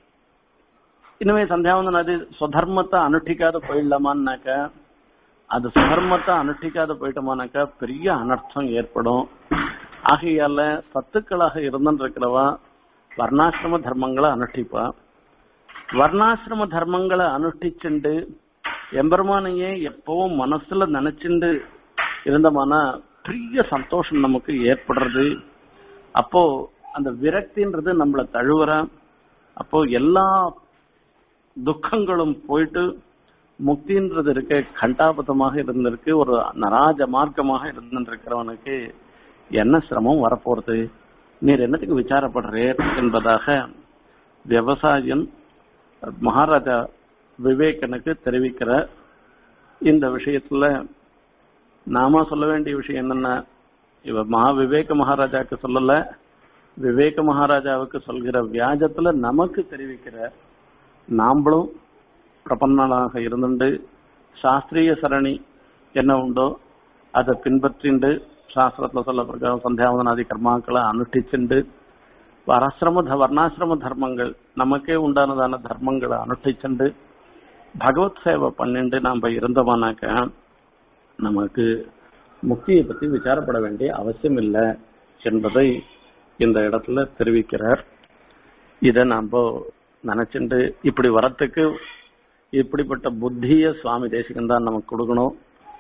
இனிமே சந்தியாவந்தனாதி சுதர்மத்தை அனுஷ்டிக்காத போயிடலாமான்னாக்க அது சுதர்மத்தை அனுஷ்டிக்காத போயிட்டோமானாக்கா பெரிய அனர்த்தம் ஏற்படும் ஆகையால சத்துக்களாக இருந்துருக்கிறவா வர்ணாசிரம தர்மங்களை அனுஷ்டிப்பா வர்ணாசிரம தர்மங்களை அனுஷ்டிச்சுண்டு எம்பெருமானையே எப்பவும் மனசுல நினைச்சுண்டு இருந்தோம்னா பெரிய சந்தோஷம் நமக்கு ஏற்படுறது அப்போ அந்த விரக்தின்றது நம்மள தழுவுற அப்போ எல்லா துக்கங்களும் போயிட்டு முக்தின்றது இருக்க கண்டாபதமாக இருந்திருக்கு ஒரு நராஜ மார்க்கமாக இருந்திருக்கிறவனுக்கு என்ன சிரமம் வரப்போறது நீர் என்னத்துக்கு விசாரப்படுறீர் என்பதாக விவசாயன் மகாராஜா விவேகனுக்கு தெரிவிக்கிற இந்த விஷயத்துல நாம சொல்ல வேண்டிய விஷயம் என்னன்னா இவ மகா விவேக மகாராஜாவுக்கு சொல்லல விவேக மகாராஜாவுக்கு சொல்கிற வியாஜத்துல நமக்கு தெரிவிக்கிற நாம்பளும் பிரபன்னனாக இருந்துண்டு சாஸ்திரிய சரணி என்ன உண்டோ அதை பின்பற்றிண்டு சாஸ்திரத்துல சொல்லப்படுற சந்தியாவதனாதி கர்மாக்களை அனுஷ்டிச்சுண்டு வரசிரம வர்ணாசிரம தர்மங்கள் நமக்கே உண்டானதான தர்மங்களை அனுஷ்டிச்சுண்டு பகவத் சேவை பண்ணிட்டு நாம இருந்தோமானாக்க நமக்கு முக்தியை பத்தி விசாரப்பட வேண்டிய அவசியம் இல்லை என்பதை இந்த இடத்துல தெரிவிக்கிறார் இதை நாம நினைச்சுண்டு இப்படி வரத்துக்கு இப்படிப்பட்ட புத்திய சுவாமி தேசிகன் தான் நமக்கு கொடுக்கணும்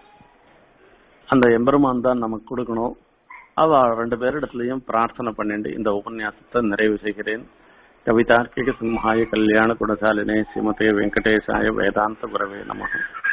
அந்த எம்பெருமான் தான் நமக்கு கொடுக்கணும் அவ ரெண்டு பேரிடத்துலயும் பிரார்த்தனை பண்ணிட்டு இந்த உபன்யாசத்தை நிறைவு செய்கிறேன் கவிதார்க்கிக சிம்ஹாய கல்யாண குணசாலினே ஸ்ரீமதே வெங்கடேசாய வேதாந்த குரவே நமகம்